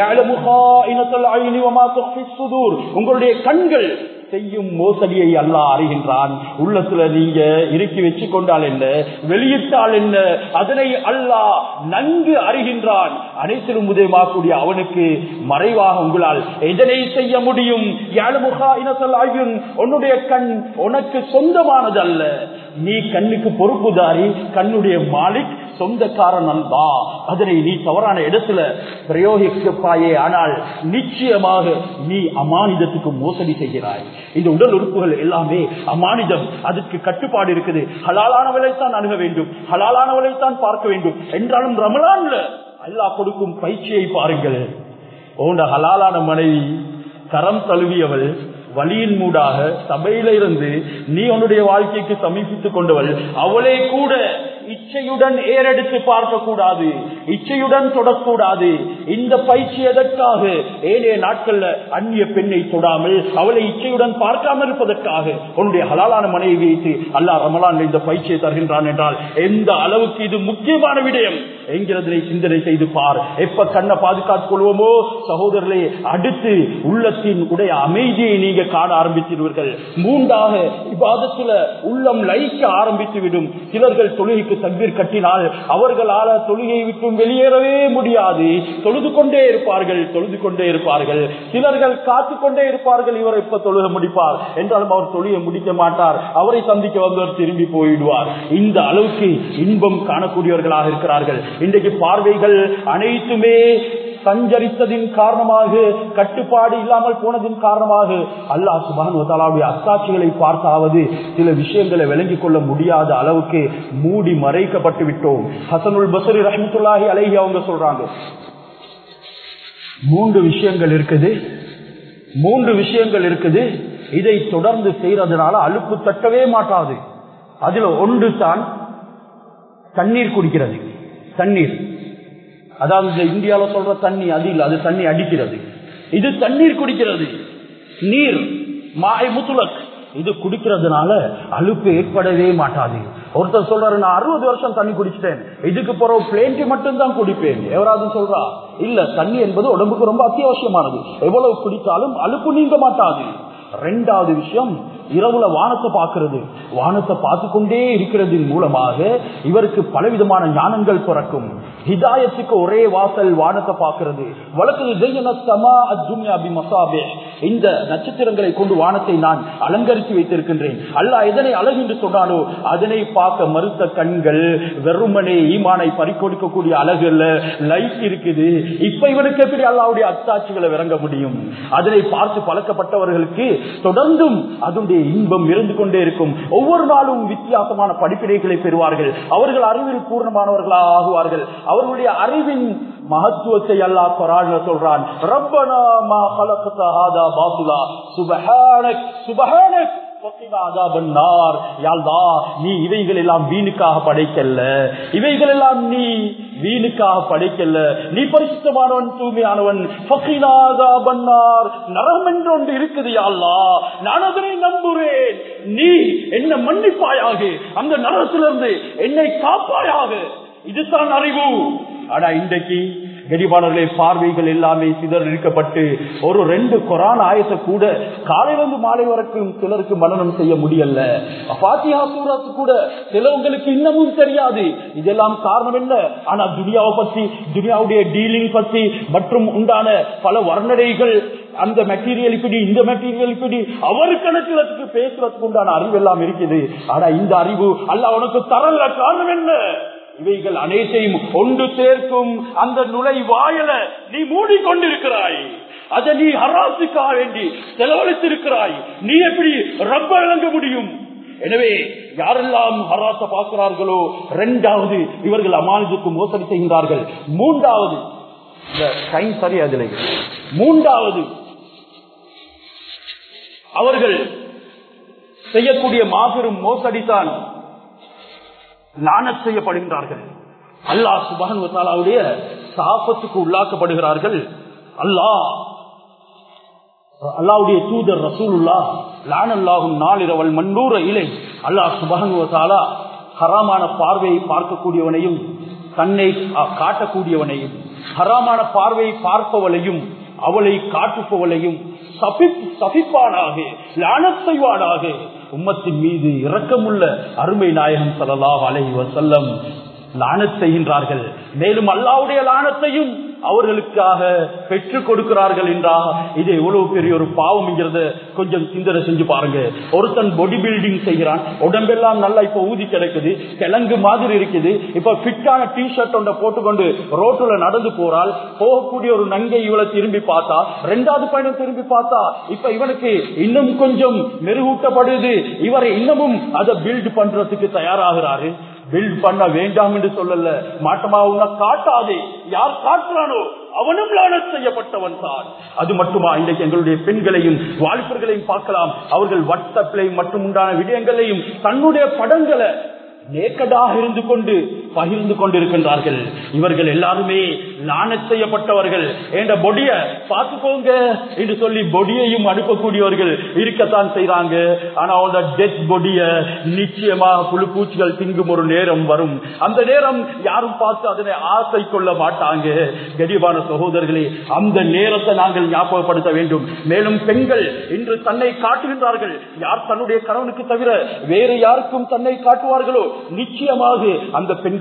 உங்களுடைய கண்கள் செய்யும் மோசடியை அல்லா அறிகின்றான் உள்ளத்துல நீங்க இறுக்கி வச்சு கொண்டால் என்ன வெளியிட்டால் என்ன அதனை அல்லாஹ் நன்கு அறிகின்றான் அனைத்திலும் உதயமாக்கூடிய அவனுக்கு மறைவாக உங்களால் எதனை செய்ய முடியும் உன்னுடைய கண் உனக்கு சொந்தமானது அல்ல நீ கண்ணுக்கு பொறுப்புதாரி கண்ணுடைய மாலிக் சொந்தக்காரன் அல்லா அதனை நீ தவறான இடத்துல பிரயோகிக்கப்பாயே ஆனால் நிச்சயமாக நீ அமானிதத்துக்கு மோசடி செய்கிறாய் இந்த உடல் உறுப்புகள் எல்லாமே அமானிதம் அதுக்கு கட்டுப்பாடு இருக்குது ஹலாலானவளை தான் அணுக வேண்டும் ஹலாலானவளை தான் பார்க்க வேண்டும் என்றாலும் ரமலான்ல அல்லாஹ் கொடுக்கும் பயிற்சியை பாருங்கள் ஓண்ட ஹலாலான மனைவி கரம் தழுவியவள் வழியின் மூடாக சபையில இருந்து நீ உன்னுடைய வாழ்க்கைக்கு சமீபித்துக் கொண்டவள் அவளே கூட இச்சையுடன் ஏறெடுத்து பார்க்க கூடாது இச்சையுடன் தொடக்கூடாது இந்த பயிற்சி எதற்காக ஏழைய நாட்கள்ல அந்நிய பெண்ணை தொடாமல் அவளை இச்சையுடன் பார்க்காமல் இருப்பதற்காக உன்னுடைய ஹலாலான மனைவி வைத்து அல்லா ரமலான் இந்த பயிற்சியை தருகின்றான் என்றால் எந்த அளவுக்கு இது முக்கியமான விடயம் என்கிறதை சிந்தனை செய்து பார் எப்ப கண்ணை பாதுகாத்துக் கொள்வோமோ சகோதரர்களே அடுத்து உள்ளத்தின் உடைய அமைதியை நீங்க காண ஆரம்பித்திருவீர்கள் மூன்றாக இவ்வாதத்துல உள்ளம் லயிக்க ஆரம்பித்து விடும் சிலர்கள் தொழுகைக்கு தக்பீர் கட்டினால் அவர்களால தொழுகை விட்டும் வெளியேறவே முடியாது தொழுது கொண்டே இருப்பார்கள் தொழுது கொண்டே இருப்பார்கள் சிலர்கள் காத்து கொண்டே இருப்பார்கள் இவர் எப்ப தொழுக முடிப்பார் என்றாலும் அவர் தொழுகை முடிக்க மாட்டார் அவரை சந்திக்க வந்தவர் திரும்பி போயிடுவார் இந்த அளவுக்கு இன்பம் காணக்கூடியவர்களாக இருக்கிறார்கள் இன்றைக்கு பார்வைகள் அனைத்துமே சஞ்சரித்ததின் காரணமாக கட்டுப்பாடு இல்லாமல் போனதின் காரணமாக அல்லாஹ் சுபானுடைய அத்தாட்சிகளை பார்த்தாவது சில விஷயங்களை விளங்கிக் கொள்ள முடியாத அளவுக்கு மூடி மறைக்கப்பட்டு விட்டோம் ஹசனுல் பசரி ரஹமத்துல்லாஹி அலைஹி அவங்க சொல்றாங்க மூன்று விஷயங்கள் இருக்குது மூன்று விஷயங்கள் இருக்குது இதை தொடர்ந்து செய்யறதுனால அலுப்பு தட்டவே மாட்டாது அதுல ஒன்று தான் தண்ணீர் குடிக்கிறது தண்ணீர் அதாவது இந்த இந்தியாவில் சொல்ற தண்ணி அது இல்லை அது தண்ணி அடிக்கிறது இது தண்ணீர் குடிக்கிறது நீர் மாய் முத்துலக் இது குடிக்கிறதுனால அலுப்பு ஏற்படவே மாட்டாது ஒருத்தர் சொல்றாரு நான் அறுபது வருஷம் தண்ணி குடிச்சிட்டேன் இதுக்கு பிறகு பிளேன்டி மட்டும் தான் குடிப்பேன் எவராது சொல்றா இல்ல தண்ணி என்பது உடம்புக்கு ரொம்ப அத்தியாவசியமானது எவ்வளவு குடித்தாலும் அலுப்பு நீங்க மாட்டாது ரெண்டாவது விஷயம் இரவுல வானத்தை பார்க்கிறது வானத்தை பார்த்து கொண்டே இருக்கிறதின் மூலமாக இவருக்கு பலவிதமான ஞானங்கள் பிறக்கும் ஹிதாயத்துக்கு ஒரே வாசல் வானத்தை பார்க்கிறது வழக்கு இந்த நட்சத்திரங்களை கொண்டு வானத்தை நான் அலங்கரித்து வைத்திருக்கின்றேன் அல்ல எதனை அழகு என்று சொன்னாலோ அதனை பார்க்க மறுத்த கண்கள் வெறுமனே ஈமானை பறிக்கொடுக்கக்கூடிய அழகு அல்ல லைட் இருக்குது இப்ப இவனுக்கு எப்படி அல்லாவுடைய அத்தாட்சிகளை இறங்க முடியும் அதனை பார்த்து பழக்கப்பட்டவர்களுக்கு தொடர்ந்தும் அதனுடைய இன்பம் இருந்து கொண்டே இருக்கும் ஒவ்வொரு நாளும் வித்தியாசமான படிப்பினைகளை பெறுவார்கள் அவர்கள் அறிவில் பூர்ணமானவர்களாக ஆகுவார்கள் அவர்களுடைய அறிவின் மகத்துவத்தை அல்லாஹ் குரான் சொல்றான் ரப்பனா மா خلقت هذا باطلا سبحانك سبحانك நீ இவைகள் எல்லாம் வீணுக்காக படைக்கல இவைகள் எல்லாம் நீ வீணுக்காக படைக்கல நீ பரிசுத்தமானவன் தூய்மையானவன் நரம் என்று ஒன்று இருக்குது யாழ்லா நான் அதனை நம்புறேன் நீ என்ன மன்னிப்பாயாக அந்த நரத்திலிருந்து என்னை காப்பாயாக இதுதான் அறிவு ஆனா இன்றைக்கு கடிபாளர்களே பார்வைகள் எல்லாமே சிதர் இருக்கப்பட்டு ஒரு ரெண்டு கொரான் ஆயத்தை கூட காலையிலிருந்து மாலை வரைக்கும் சிலருக்கு மனநம் செய்ய முடியல பாத்தியா சூரத்து கூட சிலவங்களுக்கு இன்னமும் தெரியாது இதெல்லாம் காரணம் என்ன ஆனா துனியாவை பத்தி துனியாவுடைய டீலிங் பத்தி மற்றும் உண்டான பல வர்ணனைகள் அந்த மெட்டீரியல் இப்படி இந்த மெட்டீரியல் இப்படி அவர் கணக்கிலத்துக்கு பேசுறதுக்கு உண்டான அறிவு எல்லாம் இருக்குது ஆனா இந்த அறிவு அல்ல உனக்கு தரல காரணம் என்ன இவைகள் அனைத்தையும் ஒன்று சேர்க்கும் அந்த நுழை வாயல நீ மூடிக்கொண்டிருக்கிறாய் அதை நீ ஹராசுக்காக வேண்டி செலவழித்திருக்கிறாய் நீ எப்படி ரப்ப விளங்க முடியும் எனவே யாரெல்லாம் ஹராச பார்க்கிறார்களோ இரண்டாவது இவர்கள் அமானுக்கு மோசடி செய்கின்றார்கள் மூன்றாவது இந்த டைம் சரி அதில் மூன்றாவது அவர்கள் செய்யக்கூடிய மாபெரும் மோசடிதான் லானத் செய்யப்படுகின்றார்கள் அல்லாஹ் சுபானுடைய சாபத்துக்கு உள்ளாக்கப்படுகிறார்கள் அல்லாஹ் அல்லாவுடைய தூதர் ரசூலுல்லா லானல்லாகும் நாளிரவல் மண்ணூர இலை அல்லாஹ் சுபானுவத்தாலா ஹராமான பார்வையை பார்க்கக்கூடியவனையும் தன்னை காட்டக்கூடியவனையும் ஹராமான பார்வையை பார்ப்பவளையும் அவளை காட்டுப்பவளையும் சபிப்பானாக லானத் செய்வானாக உம்மத்தின் மீது இரக்கமுள்ள அருமை நாயகம் சல்லாஹ் அலை வசல்லம் லானத் செய்கின்றார்கள் மேலும் அல்லாவுடைய லானத்தையும் அவர்களுக்காக பெற்றுக் கொடுக்கிறார்கள் என்றா இது எவ்வளவு பெரிய ஒரு பாவம் என்கிறத கொஞ்சம் சிந்தனை செஞ்சு பாருங்க ஒருத்தன் பாடி பில்டிங் செய்கிறான் உடம்பெல்லாம் நல்லா இப்ப ஊதி கிடைக்குது கிழங்கு மாதிரி இருக்குது இப்ப ஃபிட்டான டி ஷர்ட் ஒன்றை போட்டுக்கொண்டு ரோட்டுல நடந்து போறால் போகக்கூடிய ஒரு நங்கை இவளை திரும்பி பார்த்தா ரெண்டாவது பயணம் திரும்பி பார்த்தா இப்ப இவனுக்கு இன்னும் கொஞ்சம் மெருகூட்டப்படுது இவரை இன்னமும் அதை பில்ட் பண்றதுக்கு தயாராகிறாரு பில்ட் பண்ண வேண்டாம் என்று சொல்லல மாட்டமா உன்னை காட்டாதே யார் காட்டுறானோ அவனும் லானத் செய்யப்பட்டவன் தான் அது மட்டுமா இன்றைக்கு எங்களுடைய பெண்களையும் வாலிபர்களையும் பார்க்கலாம் அவர்கள் வாட்ஸ்அப்லையும் மற்றும் உண்டான விடயங்களையும் தன்னுடைய படங்களை நேக்கடாக இருந்து கொண்டு பகிர்ந்து கொண்டிருக்கின்றார்கள் இவர்கள் எல்லாருமே லானத் செய்யப்பட்டவர்கள் என்ற பொடிய பார்த்துக்கோங்க என்று சொல்லி பொடியையும் அனுப்பக்கூடியவர்கள் இருக்கத்தான் செய்றாங்க ஆனா அந்த டெத் பொடிய நிச்சயமாக புழு பூச்சிகள் திங்கும் ஒரு நேரம் வரும் அந்த நேரம் யாரும் பார்த்து அதனை ஆசை கொள்ள மாட்டாங்க கடிவான சகோதரர்களே அந்த நேரத்தை நாங்கள் ஞாபகப்படுத்த வேண்டும் மேலும் பெண்கள் இன்று தன்னை காட்டுகின்றார்கள் யார் தன்னுடைய கணவனுக்கு தவிர வேறு யாருக்கும் தன்னை காட்டுவார்களோ நிச்சயமாக அந்த பெண்கள்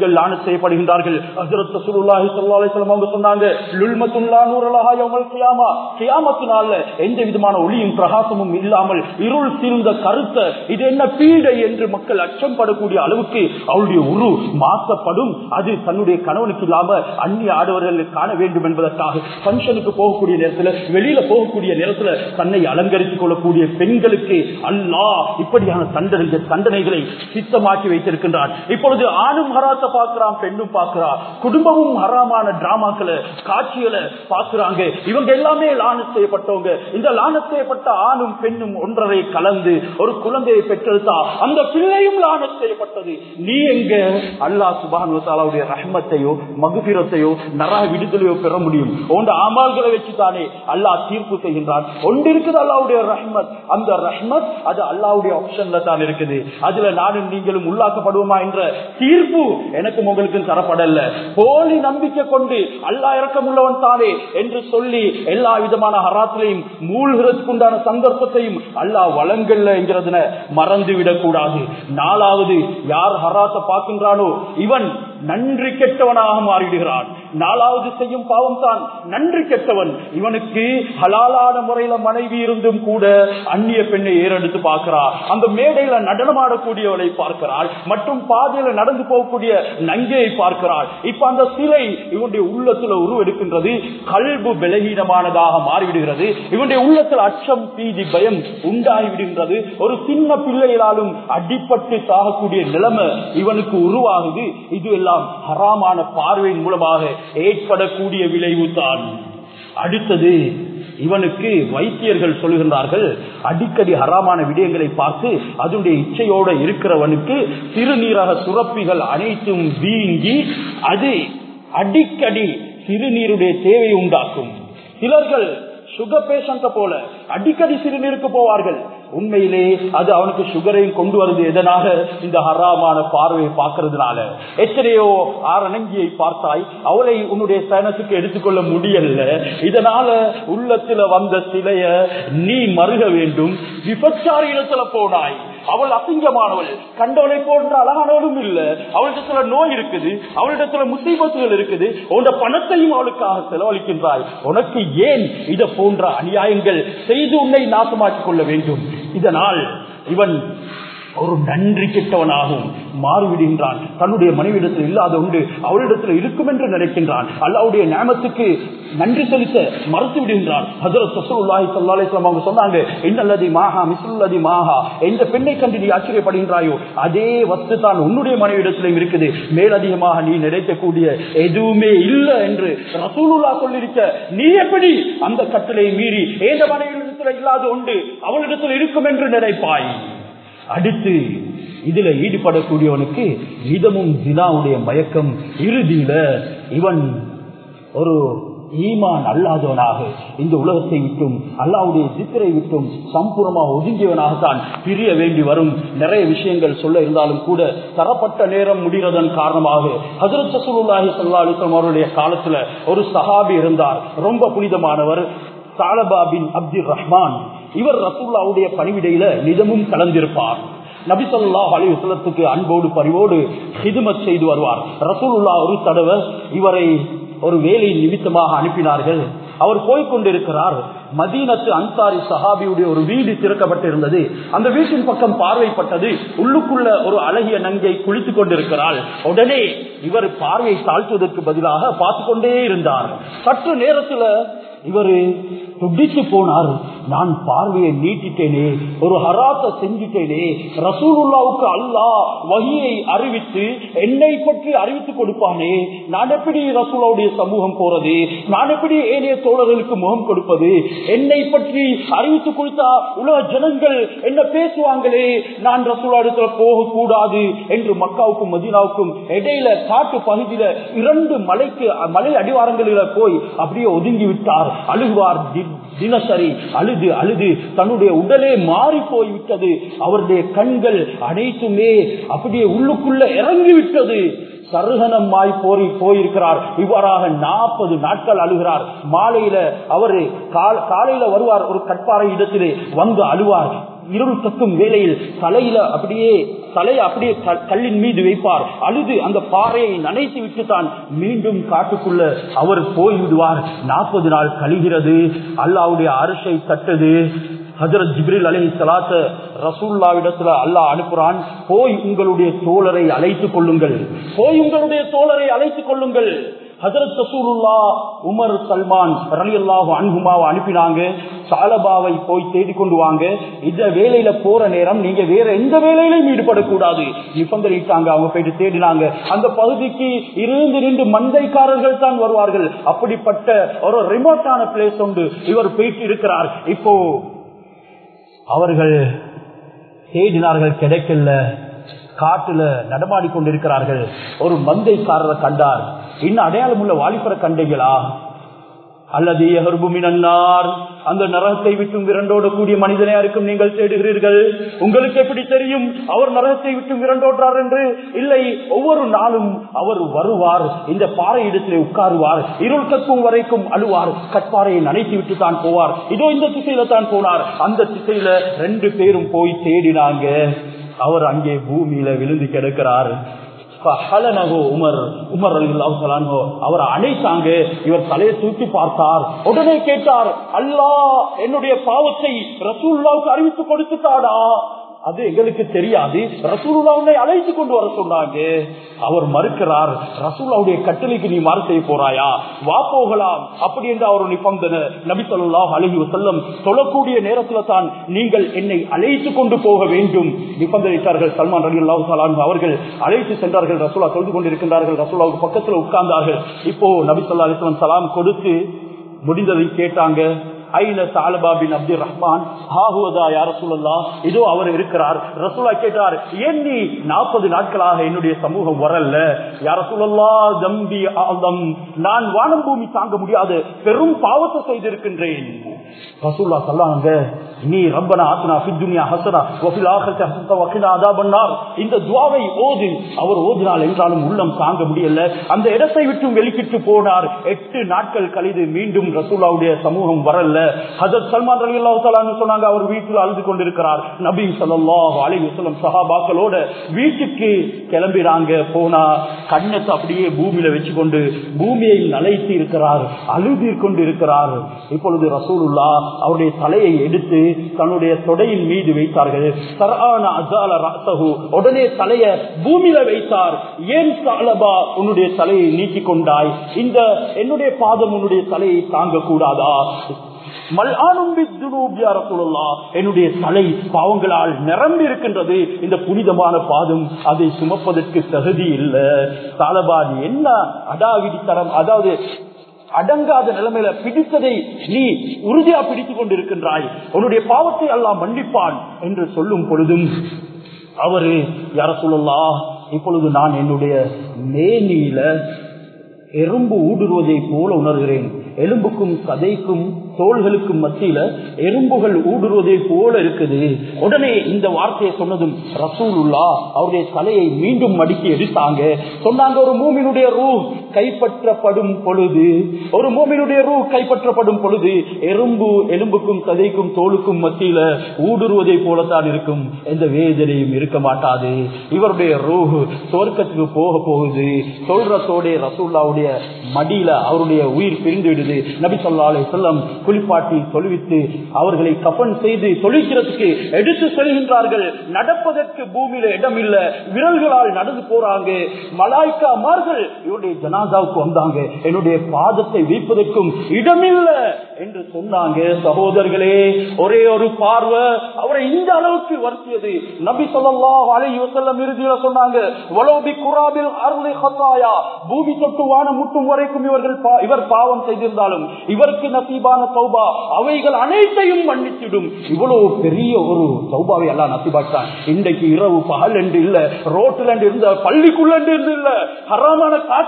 பெண்கள் லான செய்யப்படுகின்றார்கள் ஹஜரத் ரசூலுல்லாஹி ஸல்லல்லாஹு அலைஹி வஸல்லம் அவங்க சொன்னாங்க லுல்மத்துல்லா நூரலஹா யௌமல் கியாமா கியாமத்து நாள்ல எந்த விதமான ஒளியும் பிரகாசமும் இல்லாமல் இருள் சீர்ந்த கருத்த இது என்ன பீடை என்று மக்கள் அச்சம் படக்கூடிய அளவுக்கு அவளுடைய உரு மாற்றப்படும் அது தன்னுடைய கணவனுக்கு இல்லாம அந்நிய ஆடவர்கள் காண வேண்டும் என்பதற்காக பங்கனுக்கு போகக்கூடிய நேரத்துல வெளியில போகக்கூடிய நேரத்துல தன்னை அலங்கரித்துக் கொள்ளக்கூடிய பெண்களுக்கு அல்லாஹ் இப்படியான தண்டனை தண்டனைகளை சித்தமாக்கி வைத்திருக்கின்றான் இப்பொழுது ஆணும் ஹராத்த பார்க்கிறான் பெண்ணும் பார்க்கிறா குடும்பமும் ஹராமான டிராமாக்களை காட்சிகளை பார்க்கிறாங்க இவங்க எல்லாமே லான செய்யப்பட்டவங்க இந்த லான செய்யப்பட்ட ஆணும் பெண்ணும் ஒன்றரை கலந்து ஒரு குழந்தையை பெற்றெடுத்தா அந்த பிள்ளையும் லான செய்யப்பட்டது நீ எங்க அல்லாஹ் சுபானுடைய ரஹ்மத்தையோ மகுபிரத்தையோ நரக விடுதலையோ பெற முடியும் உண்ட ஆமால்களை வச்சுதானே அல்லாஹ் தீர்ப்பு செய்கின்றான் ஒன்று இருக்குது அல்லாவுடைய ரஹ்மத் அந்த ரஹ்மத் அது அல்லாவுடைய ஆப்ஷன்ல தான் இருக்குது அதுல நானும் நீங்களும் உள்ளாக்கப்படுவோமா என்ற தீர்ப்பு எனக்கும் உங்களுக்கும் தரப்படல போலி நம்பிக்கை கொண்டு அல்லா இறக்கம் உள்ளவன் தானே என்று சொல்லி எல்லா விதமான ஹராத்திலையும் மூழ்கிறதுக்குண்டான சந்தர்ப்பத்தையும் அல்லாஹ் வளங்கல்ல என்கிறதுன மறந்து விடக்கூடாது நாலாவது யார் ஹராத்த பார்க்கின்றானோ இவன் நன்றி கெட்டவனாக மாறிவிடுகிறான் நாலாவது செய்யும் பாவம் தான் நன்றி கெட்டவன் இவனுக்கு ஹலாலான முறையில மனைவி இருந்தும் கூட அந்நிய பெண்ணை ஏறெடுத்து பார்க்கிறார் அந்த மேடையில நடனமாடக்கூடியவளை பார்க்கிறாள் மற்றும் பாதையில நடந்து போகக்கூடிய நங்கையை பார்க்கிறாள் இப்ப அந்த சிலை இவனுடைய உள்ளத்துல உருவெடுக்கின்றது கல்பு பலகீனமானதாக மாறிவிடுகிறது இவனுடைய உள்ளத்தில் அச்சம் பீதி பயம் உண்டாகி விடுகின்றது ஒரு சின்ன பிள்ளைகளாலும் அடிப்பட்டு சாகக்கூடிய நிலைமை இவனுக்கு உருவாகுது இது எல்லாம் ஹராமான பார்வையின் மூலமாக ஏற்படக்கூடிய விளைவு தான் அடுத்தது இவனுக்கு வைத்தியர்கள் சொல்லுகின்றார்கள் அடிக்கடி ஹராமான விடயங்களை பார்த்து அதனுடைய இச்சையோட இருக்கிறவனுக்கு சிறுநீரக சுரப்பிகள் அனைத்தும் வீங்கி அது அடிக்கடி சிறுநீருடைய தேவை உண்டாக்கும் சிலர்கள் சுகர் பேஷண்ட போல அடிக்கடி சிறுநீருக்கு போவார்கள் உண்மையிலே அது அவனுக்கு சுகரையும் கொண்டு வருது எதனாக இந்த ஹராமான பார்வையை பார்க்கறதுனால எத்தனையோ ஆரணங்கியை பார்த்தாய் அவளை உன்னுடைய சயனத்துக்கு எடுத்துக்கொள்ள முடியல இதனால உள்ளத்துல வந்த சிலைய நீ மருக வேண்டும் விபச்சாரி இடத்துல போனாய் அவள் அசிங்கமானவள் கண்டவளை போன்ற அழகானவளும் இல்ல அவளிடத்துல நோய் இருக்குது அவளிடத்துல முசீபத்துகள் இருக்குது உன் பணத்தையும் அவளுக்காக செலவழிக்கின்றாய் உனக்கு ஏன் இத போன்ற அநியாயங்கள் செய்து உன்னை நாசமாக்கிக் கொள்ள வேண்டும் இதனால் இவன் ஒரு நன்றி கெட்டவனாகவும் மாறிவிடுகின்றான் தன்னுடைய மனைவிடத்தில் இல்லாத உண்டு அவளிடத்தில் இருக்கும் என்று நினைக்கின்றான் அல்லாவுடைய நியமத்துக்கு நன்றி செலுத்த மறுத்து விடுகின்றான் ஹசரத் சசூல்லாஹி சல்லாஹம் அவங்க சொன்னாங்க இன்னல்லதி மாஹா மிசுல்லதி மாஹா எந்த பெண்ணை கண்டு நீ ஆச்சரியப்படுகின்றாயோ அதே வஸ்து தான் உன்னுடைய மனைவிடத்திலும் இருக்குது மேலதிகமாக நீ நினைக்கக்கூடிய எதுவுமே இல்லை என்று ரசூலுல்லா சொல்லிருக்க நீ எப்படி அந்த கட்டளை மீறி எந்த மனைவிடத்தில் இல்லாத உண்டு அவளிடத்தில் இருக்கும் என்று நினைப்பாய் அடுத்து இதுல ஈடுபடக்கூடியவனுக்கு இதமும் ஜினாவுடைய மயக்கம் இறுதியில இவன் ஒரு ஈமான் அல்லாதவனாக இந்த உலகத்தை விட்டும் அல்லாவுடைய சித்திரை விட்டும் சம்பூர்ணமாக ஒதுங்கியவனாகத்தான் பிரிய வேண்டி வரும் நிறைய விஷயங்கள் சொல்ல இருந்தாலும் கூட தரப்பட்ட நேரம் முடிகிறதன் காரணமாக ஹசரத் சசூலுல்லாஹி சல்லா அலிஸ்லாம் அவருடைய காலத்துல ஒரு சஹாபி இருந்தார் ரொம்ப புனிதமானவர் சாலபா பின் அப்துல் ரஹ்மான் இவர் ரசூல்லாவுடைய பணிவிடையில நிஜமும் கலந்திருப்பார் நபிசல்லா அலிவசலத்துக்கு அன்போடு பரிவோடு ஹிதுமத் செய்து வருவார் ரசூலுல்லா ஒரு தடவை இவரை ஒரு வேலை நிமித்தமாக அனுப்பினார்கள் அவர் போய்கொண்டிருக்கிறார் மதீனத்து அன்சாரி சஹாபியுடைய ஒரு வீடு திறக்கப்பட்டிருந்தது அந்த வீட்டின் பக்கம் பார்வைப்பட்டது உள்ளுக்குள்ள ஒரு அழகிய நங்கை குளித்துக் கொண்டிருக்கிறாள் உடனே இவர் பார்வையை தாழ்த்துவதற்கு பதிலாக பார்த்து கொண்டே இருந்தார் சற்று நேரத்துல இவரு துடித்து போனார் நான் பார்வையை நீட்டிட்டேனே ஒரு ஹராத்த செஞ்சிட்டேனே ரசூலுல்லாவுக்கு அல்லா வகியை அறிவித்து என்னை பற்றி அறிவித்து கொடுப்பானே நான் எப்படி ரசூலாவுடைய சமூகம் போறது நான் எப்படி ஏனைய தோழர்களுக்கு முகம் கொடுப்பது என்னை பற்றி அறிவித்து கொடுத்தா உலக ஜனங்கள் என்ன பேசுவாங்களே நான் ரசூலாடத்துல போக கூடாது என்று மக்காவுக்கும் மதீனாவுக்கும் இடையில காட்டு பகுதியில இரண்டு மலைக்கு மலை அடிவாரங்களில போய் அப்படியே ஒதுங்கி விட்டார் அழுகுவார் தினசரி அழுது அழுது தன்னுடைய உடலே மாறி போய்விட்டது அவருடைய கண்கள் அனைத்துமே அப்படியே உள்ளுக்குள்ள இறங்கி விட்டது சருகனமாய் போரி போயிருக்கிறார் இவ்வாறாக நாற்பது நாட்கள் அழுகிறார் மாலையில அவரு காலையில வருவார் ஒரு கட்பாறை இடத்திலே வந்து அழுவார் இருள் கத்தும் வேளையில் தலையில அப்படியே தலையை அப்படியே க- கல்லின் மீது வைப்பார் அழுது அந்த பாறையை நனைத்து விட்டுத்தான் மீண்டும் காட்டுக்குள்ள அவர் போய்விடுவார் நாற்பது நாள் கழிகிறது அல்லாவுடைய அரசை தட்டது ஹஜரத் ஜிப்ரில் அலி சலாத்த ரசூல்லாவிடத்துல அல்லாஹ் அனுப்புறான் போய் உங்களுடைய தோழரை அழைத்துக் கொள்ளுங்கள் போய் உங்களுடைய தோழரை அழைத்துக் கொள்ளுங்கள் ஹஜரத் ரசூலுல்லா உமர் சல்மான் ரலியல்லாஹு அன்ஹுமாவை அனுப்பினாங்க சாலபாவை போய் தேடி கொண்டு வாங்க இந்த வேலையில போற நேரம் நீங்க வேற எந்த வேலையிலையும் ஈடுபடக்கூடாது நிபந்தனைட்டாங்க அவங்க போயிட்டு தேடினாங்க அந்த பகுதிக்கு இருந்து நின்று மந்தைக்காரர்கள் தான் வருவார்கள் அப்படிப்பட்ட ஒரு ரிமோட்டான பிளேஸ் உண்டு இவர் போயிட்டு இருக்கிறார் இப்போ அவர்கள் தேடினார்கள் கிடைக்கல காட்டுல நடமாடி கொண்டிருக்கிறார்கள் ஒரு மந்தைக்காரரை கண்டார் இன்னும் அடையாளம் உள்ள வாலிபரை கண்டீங்களா அல்லது எஹர்புமினார் அந்த நரகத்தை விட்டும் விரண்டோட கூடிய மனிதனையா இருக்கும் நீங்கள் தேடுகிறீர்கள் உங்களுக்கு எப்படி தெரியும் அவர் நரகத்தை விட்டும் விரண்டோடுறார் என்று இல்லை ஒவ்வொரு நாளும் அவர் வருவார் இந்த பாறை இடத்திலே உட்காருவார் இருள் கக்கும் வரைக்கும் அழுவார் கட்பாறையை நனைத்து விட்டு தான் போவார் இதோ இந்த திசையில தான் போனார் அந்த திசையில ரெண்டு பேரும் போய் தேடினாங்க அவர் அங்கே பூமியில விழுந்து கிடக்கிறார் ஃபஹலனஹு உமர் உமர் ரலியல்லாஹு தஆலா அன்ஹு அவரை அழைத்தாங்க இவர் தலையை தூக்கி பார்த்தார் உடனே கேட்டார் அல்லாஹ் என்னுடைய பாவத்தை ரசூலுல்லாவுக்கு அறிவித்து கொடுத்துட்டாடா அது எங்களுக்கு தெரியாது ரசூலுல்லா உன்னை அழைத்து கொண்டு வர சொன்னாங்க அவர் மறுக்கிறார் ரசூல்லாவுடைய கட்டளைக்கு நீ மாறு செய்ய போறாயா வா போகலாம் அப்படி என்று அவர் நிபந்தனை நபி ஸல்லல்லாஹு அலைஹி வஸல்லம் சொல்லக்கூடிய நேரத்துல தான் நீங்கள் என்னை அழைத்து கொண்டு போக வேண்டும் நிபந்தனைத்தார்கள் சல்மான் ரலியல்லாஹு தஆலா அன்ஹு அவர்கள் அழைத்து சென்றார்கள் ரசூலா தொழுது கொண்டிருக்கின்றார்கள் ரசூலாவுக்கு பக்கத்துல உட்கார்ந்தார்கள் இப்போ நபி ஸல்லல்லாஹு அலைஹி வஸல்லம் சலாம் கொடுத்து முடிந்ததை கேட்டாங்க ஐன சாலபாபின் அப்துல் ரஹ்மான் ஹாஹுவதா யார சொல்லலாம் இதோ அவர் இருக்கிறார் ரசூலா கேட்டார் ஏன் நீ நாற்பது நாட்களாக என்னுடைய சமூகம் வரல யார சொல்லலா தம்பி ஆதம் நான் வானம் பூமி தாங்க முடியாது பெரும் பாவத்தை செய்திருக்கின்றேன் ரசூல்லா சொல்லாங்க நீ ரப்பனா ஆத்னா ஃபித் துன்யா ஹஸனா வ ஃபில் ஆখিরাতি ஹஸனா வ கினா அஸாபன்னார் இந்த துஆவை ஓது அவர் ஓதினால் என்றாலும் உள்ளம் தாங்க முடியல அந்த இடத்தை விட்டு வெளிக்கிட்டு போனார் எட்டு நாட்கள் கழிது மீண்டும் ரசூலாவுடைய சமூகம் வரல ஹஜரத் சல்மான் ரலியல்லாஹு தஆலா சொன்னாங்க அவர் வீட்டில் அழுது கொண்டிருக்கிறார் நபி ஸல்லல்லாஹு அலைஹி வஸல்லம் சஹாபாக்களோட வீட்டுக்கு கிளம்பிறாங்க போனா கண்ணத்தை அப்படியே பூமியில வச்சு கொண்டு பூமியை நலைத்து இருக்கிறார் அழுது கொண்டு இருக்கிறார் இப்பொழுது ரசூலுல்லா அவருடைய தலையை எடுத்து தன்னுடைய தொடையின் மீது வைத்தார்கள் சர்ஆன அஜால ரஅஸஹு. உடனே தலைய பூமியில வைத்தார் ஏன் சாலபா உன்னுடைய தலையை நீக்கி கொண்டாய் இந்த என்னுடைய பாதம் உன்னுடைய தலையை தாங்க கூடாதா மல்ஆனும் பித்துனூப் யா ரசூலுல்லாஹ். என்னுடைய தலை பாவங்களால் நிரம்பி இருக்கின்றது இந்த புனிதமான பாதம் அதை சுமப்பதற்கு தகுதி இல்ல தாலபான் என்ன அடாவிடி தரம் அதாவது அடங்காத நிலைமையில பிடித்ததை நீ உறுதியா பிடித்துக் கொண்டிருக்கின்றாய் உன்னுடைய பாவத்தை எல்லாம் மன்னிப்பான் என்று சொல்லும் பொழுதும் அவரு யார சொல்லலாம் இப்பொழுது நான் என்னுடைய மேனியில எறும்பு ஊடுருவதை போல உணர்கிறேன் எலும்புக்கும் சதைக்கும் தோள்களுக்கும் மத்தியில எறும்புகள் ஊடுருவதை போல இருக்குது உடனே இந்த வார்த்தையை சொன்னதும் ரசூலுல்லா அவருடைய தலையை மீண்டும் மடிக்கி எடுத்தாங்க சொன்னாங்க ஒரு மூமினுடைய ரூ கைப்பற்றப்படும் பொழுது ஒரு மூமினுடைய ரூ கைப்பற்றப்படும் பொழுது எறும்பு எலும்புக்கும் சதைக்கும் தோலுக்கும் மத்தியில ஊடுருவதை போலத்தான் இருக்கும் எந்த வேதனையும் இருக்க மாட்டாது இவருடைய ரூ சொர்க்கத்துக்கு போக போகுது சொல்றதோட ரசூல்லாவுடைய மடியில அவருடைய உயிர் பிரிந்து விடுது நபி சொல்லா அலை செல்லம் குளிப்பாட்டி தொழுவித்து அவர்களை கஃன் செய்து தொழிக்கிறதுக்கு எடுத்து செல்கின்றார்கள் நடப்பதற்கு பூமியில இடம் இல்ல விரல்களால் நடந்து போறாங்க மலாய்க்கா மார்கள் இவருடைய ஜனாதாவுக்கு வந்தாங்க என்னுடைய பாதத்தை வைப்பதற்கும் இடமில்ல என்று சொன்னாங்க சகோதரர்களே ஒரே ஒரு பார்வை அவரை இந்த அளவுக்கு வருத்தியது நபி ஸல்லல்லாஹு அலைஹி வஸல்லம் இறுதியில சொன்னாங்க வலோபி குராபில் அருளை ஹத்தாயா பூமி தொட்டு வானம் முட்டும் வரைக்கும் இவர்கள் பா- இவர் பாவம் செய்திருந்தாலும் இவருக்கு நசீபான தௌபா அவைகள் அனைத்தையும் மன்னித்திடும் இவ்வளவு பெரிய ஒரு தௌபாவை எல்லாம் நசீபாட்டான் இன்றைக்கு இரவு பகல் என்று இல்ல ரோட்டில் என்று இருந்த பள்ளிக்குள்ள என்று இருந்து இல்ல ஹராமான காட்சிகளை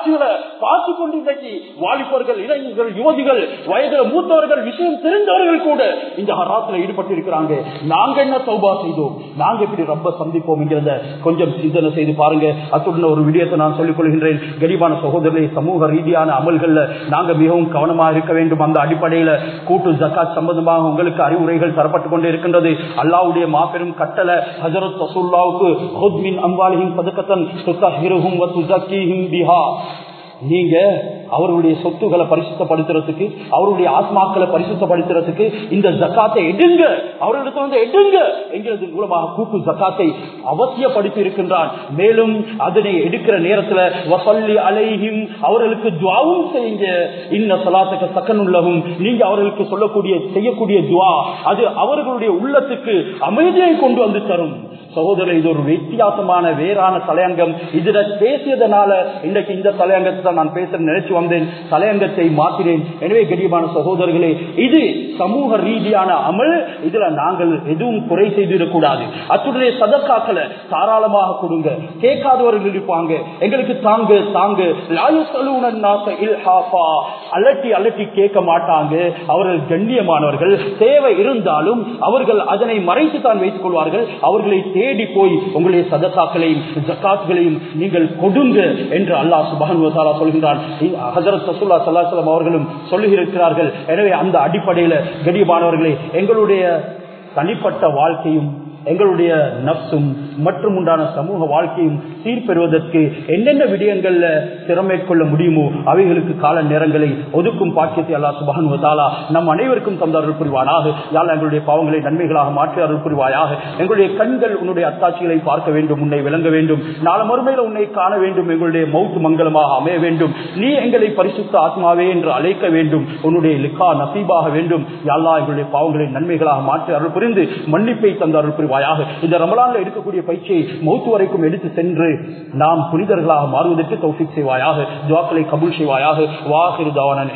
பார்த்து கொண்டு இன்றைக்கு வாலிபர்கள் இளைஞர்கள் யுவதிகள் வயதுல மூத்தவர்கள் விஷயம் தெரிந்தவர்கள் கூட இந்த ஹராத்துல ஈடுபட்டு இருக்கிறாங்க நாங்க என்ன சௌபா செய்தோம் நாங்க எப்படி ரொம்ப சந்திப்போம் என்கிறத கொஞ்சம் சிந்தனை செய்து பாருங்க அத்துடன் ஒரு விடயத்தை நான் சொல்லிக் கொள்கின்றேன் கரிபான சகோதரர்களை சமூக ரீதியான அமல்கள்ல நாங்க மிகவும் கவனமாக இருக்க வேண்டும் அந்த அடிப்படையில கூட்டு ஜக்காத் சம்பந்தமாக உங்களுக்கு அறிவுரைகள் தரப்பட்டு கொண்டே இருக்கின்றது அல்லாவுடைய மாபெரும் கட்டளை ஹஜரத் ரசூல்லாவுக்கு ஹுத்மின் அம்பாலிஹிம் பதக்கத்தன் துத்தஹிருஹும் வ துஸக்கீஹிம் பிஹா நீங்க அவருடைய சொத்துக்களை பரிசுத்தப்படுத்துறதுக்கு அவருடைய ஆத்மாக்களை பரிசுத்தப்படுத்துறதுக்கு இந்த ஜக்காத்தை எடுங்க அவர்களிடத்துல வந்து எடுங்க என்கிறது மூலமாக கூட்டு ஜக்காத்தை அவசியப்படுத்தி இருக்கின்றான் மேலும் அதனை எடுக்கிற நேரத்துல வசல்லி அலைஹிம் அவர்களுக்கு துவாவும் செய்யுங்க இன்ன சலாத்துக்கு சக்கனுள்ளகும் நீங்க அவர்களுக்கு சொல்லக்கூடிய செய்யக்கூடிய துவா அது அவர்களுடைய உள்ளத்துக்கு அமைதியை கொண்டு வந்து தரும் சகோதரர் இது ஒரு வித்தியாசமான வேறான தலையங்கம் இதுல பேசியதனால இன்றைக்கு இந்த தலையங்கத்தை தான் நான் பேச நினைச்சு வந்தேன் தலையங்கத்தை மாற்றினேன் எனவே கடியமான சகோதரர்களே இது சமூக ரீதியான அமல் இதுல நாங்கள் எதுவும் குறை செய்திடக்கூடாது அத்துடைய சதக்காக்களை தாராளமாக கொடுங்க கேட்காதவர்கள் இருப்பாங்க எங்களுக்கு தாங்க தாங்க லாயு சலூனன் நாச இல்ஹாஃபா அலட்டி அலட்டி கேட்க மாட்டாங்க அவர்கள் கண்ணியமானவர்கள் தேவை இருந்தாலும் அவர்கள் அதனை மறைத்து தான் வைத்துக் கொள்வார்கள் அவர்களை தேடி போய் உங்களுடைய சதக்காக்களையும் ஜக்காத்துகளையும் நீங்கள் கொடுங்க என்று அல்லாஹ் சுபான் சொல்கின்றான் ஹசரத் சசுல்லா சல்லாஹலம் அவர்களும் சொல்லுகிறார்கள் எனவே அந்த அடிப்படையில கடியமானவர்களே எங்களுடைய தனிப்பட்ட வாழ்க்கையும் எங்களுடைய நப்சும் மற்றும் உண்டான சமூக வாழ்க்கையும் சீர்பெறுவதற்கு என்னென்ன விடயங்கள்ல திறமேற்கொள்ள முடியுமோ அவைகளுக்கு கால நேரங்களை ஒதுக்கும் பாக்கியத்தை அல்லா சுபகன் தாலா நம் அனைவருக்கும் தந்தார்கள் புரிவானாக யாழ் எங்களுடைய பாவங்களை நன்மைகளாக மாற்றி அருள் புரிவாயாக எங்களுடைய கண்கள் உன்னுடைய அத்தாட்சிகளை பார்க்க வேண்டும் உன்னை விளங்க வேண்டும் நாள மறுமையில உன்னை காண வேண்டும் எங்களுடைய மௌத்து மங்களமாக அமைய வேண்டும் நீ எங்களை பரிசுத்த ஆத்மாவே என்று அழைக்க வேண்டும் உன்னுடைய லிக்கா நசீபாக வேண்டும் யாழ்லா எங்களுடைய பாவங்களை நன்மைகளாக மாற்றி அருள் புரிந்து மன்னிப்பை தந்த அருள் புரிவாயாக இந்த ரமலான்ல எடுக்கக்கூடிய பயிற்சியை மௌத்து வரைக்கும் எடுத்து சென்று நாம் புனிதர்களாக மாறுவதற்கு தௌஃபிக் செய்வாயாக துவாக்களை கபூல் செய்வாயாக வாஹிரு தாவான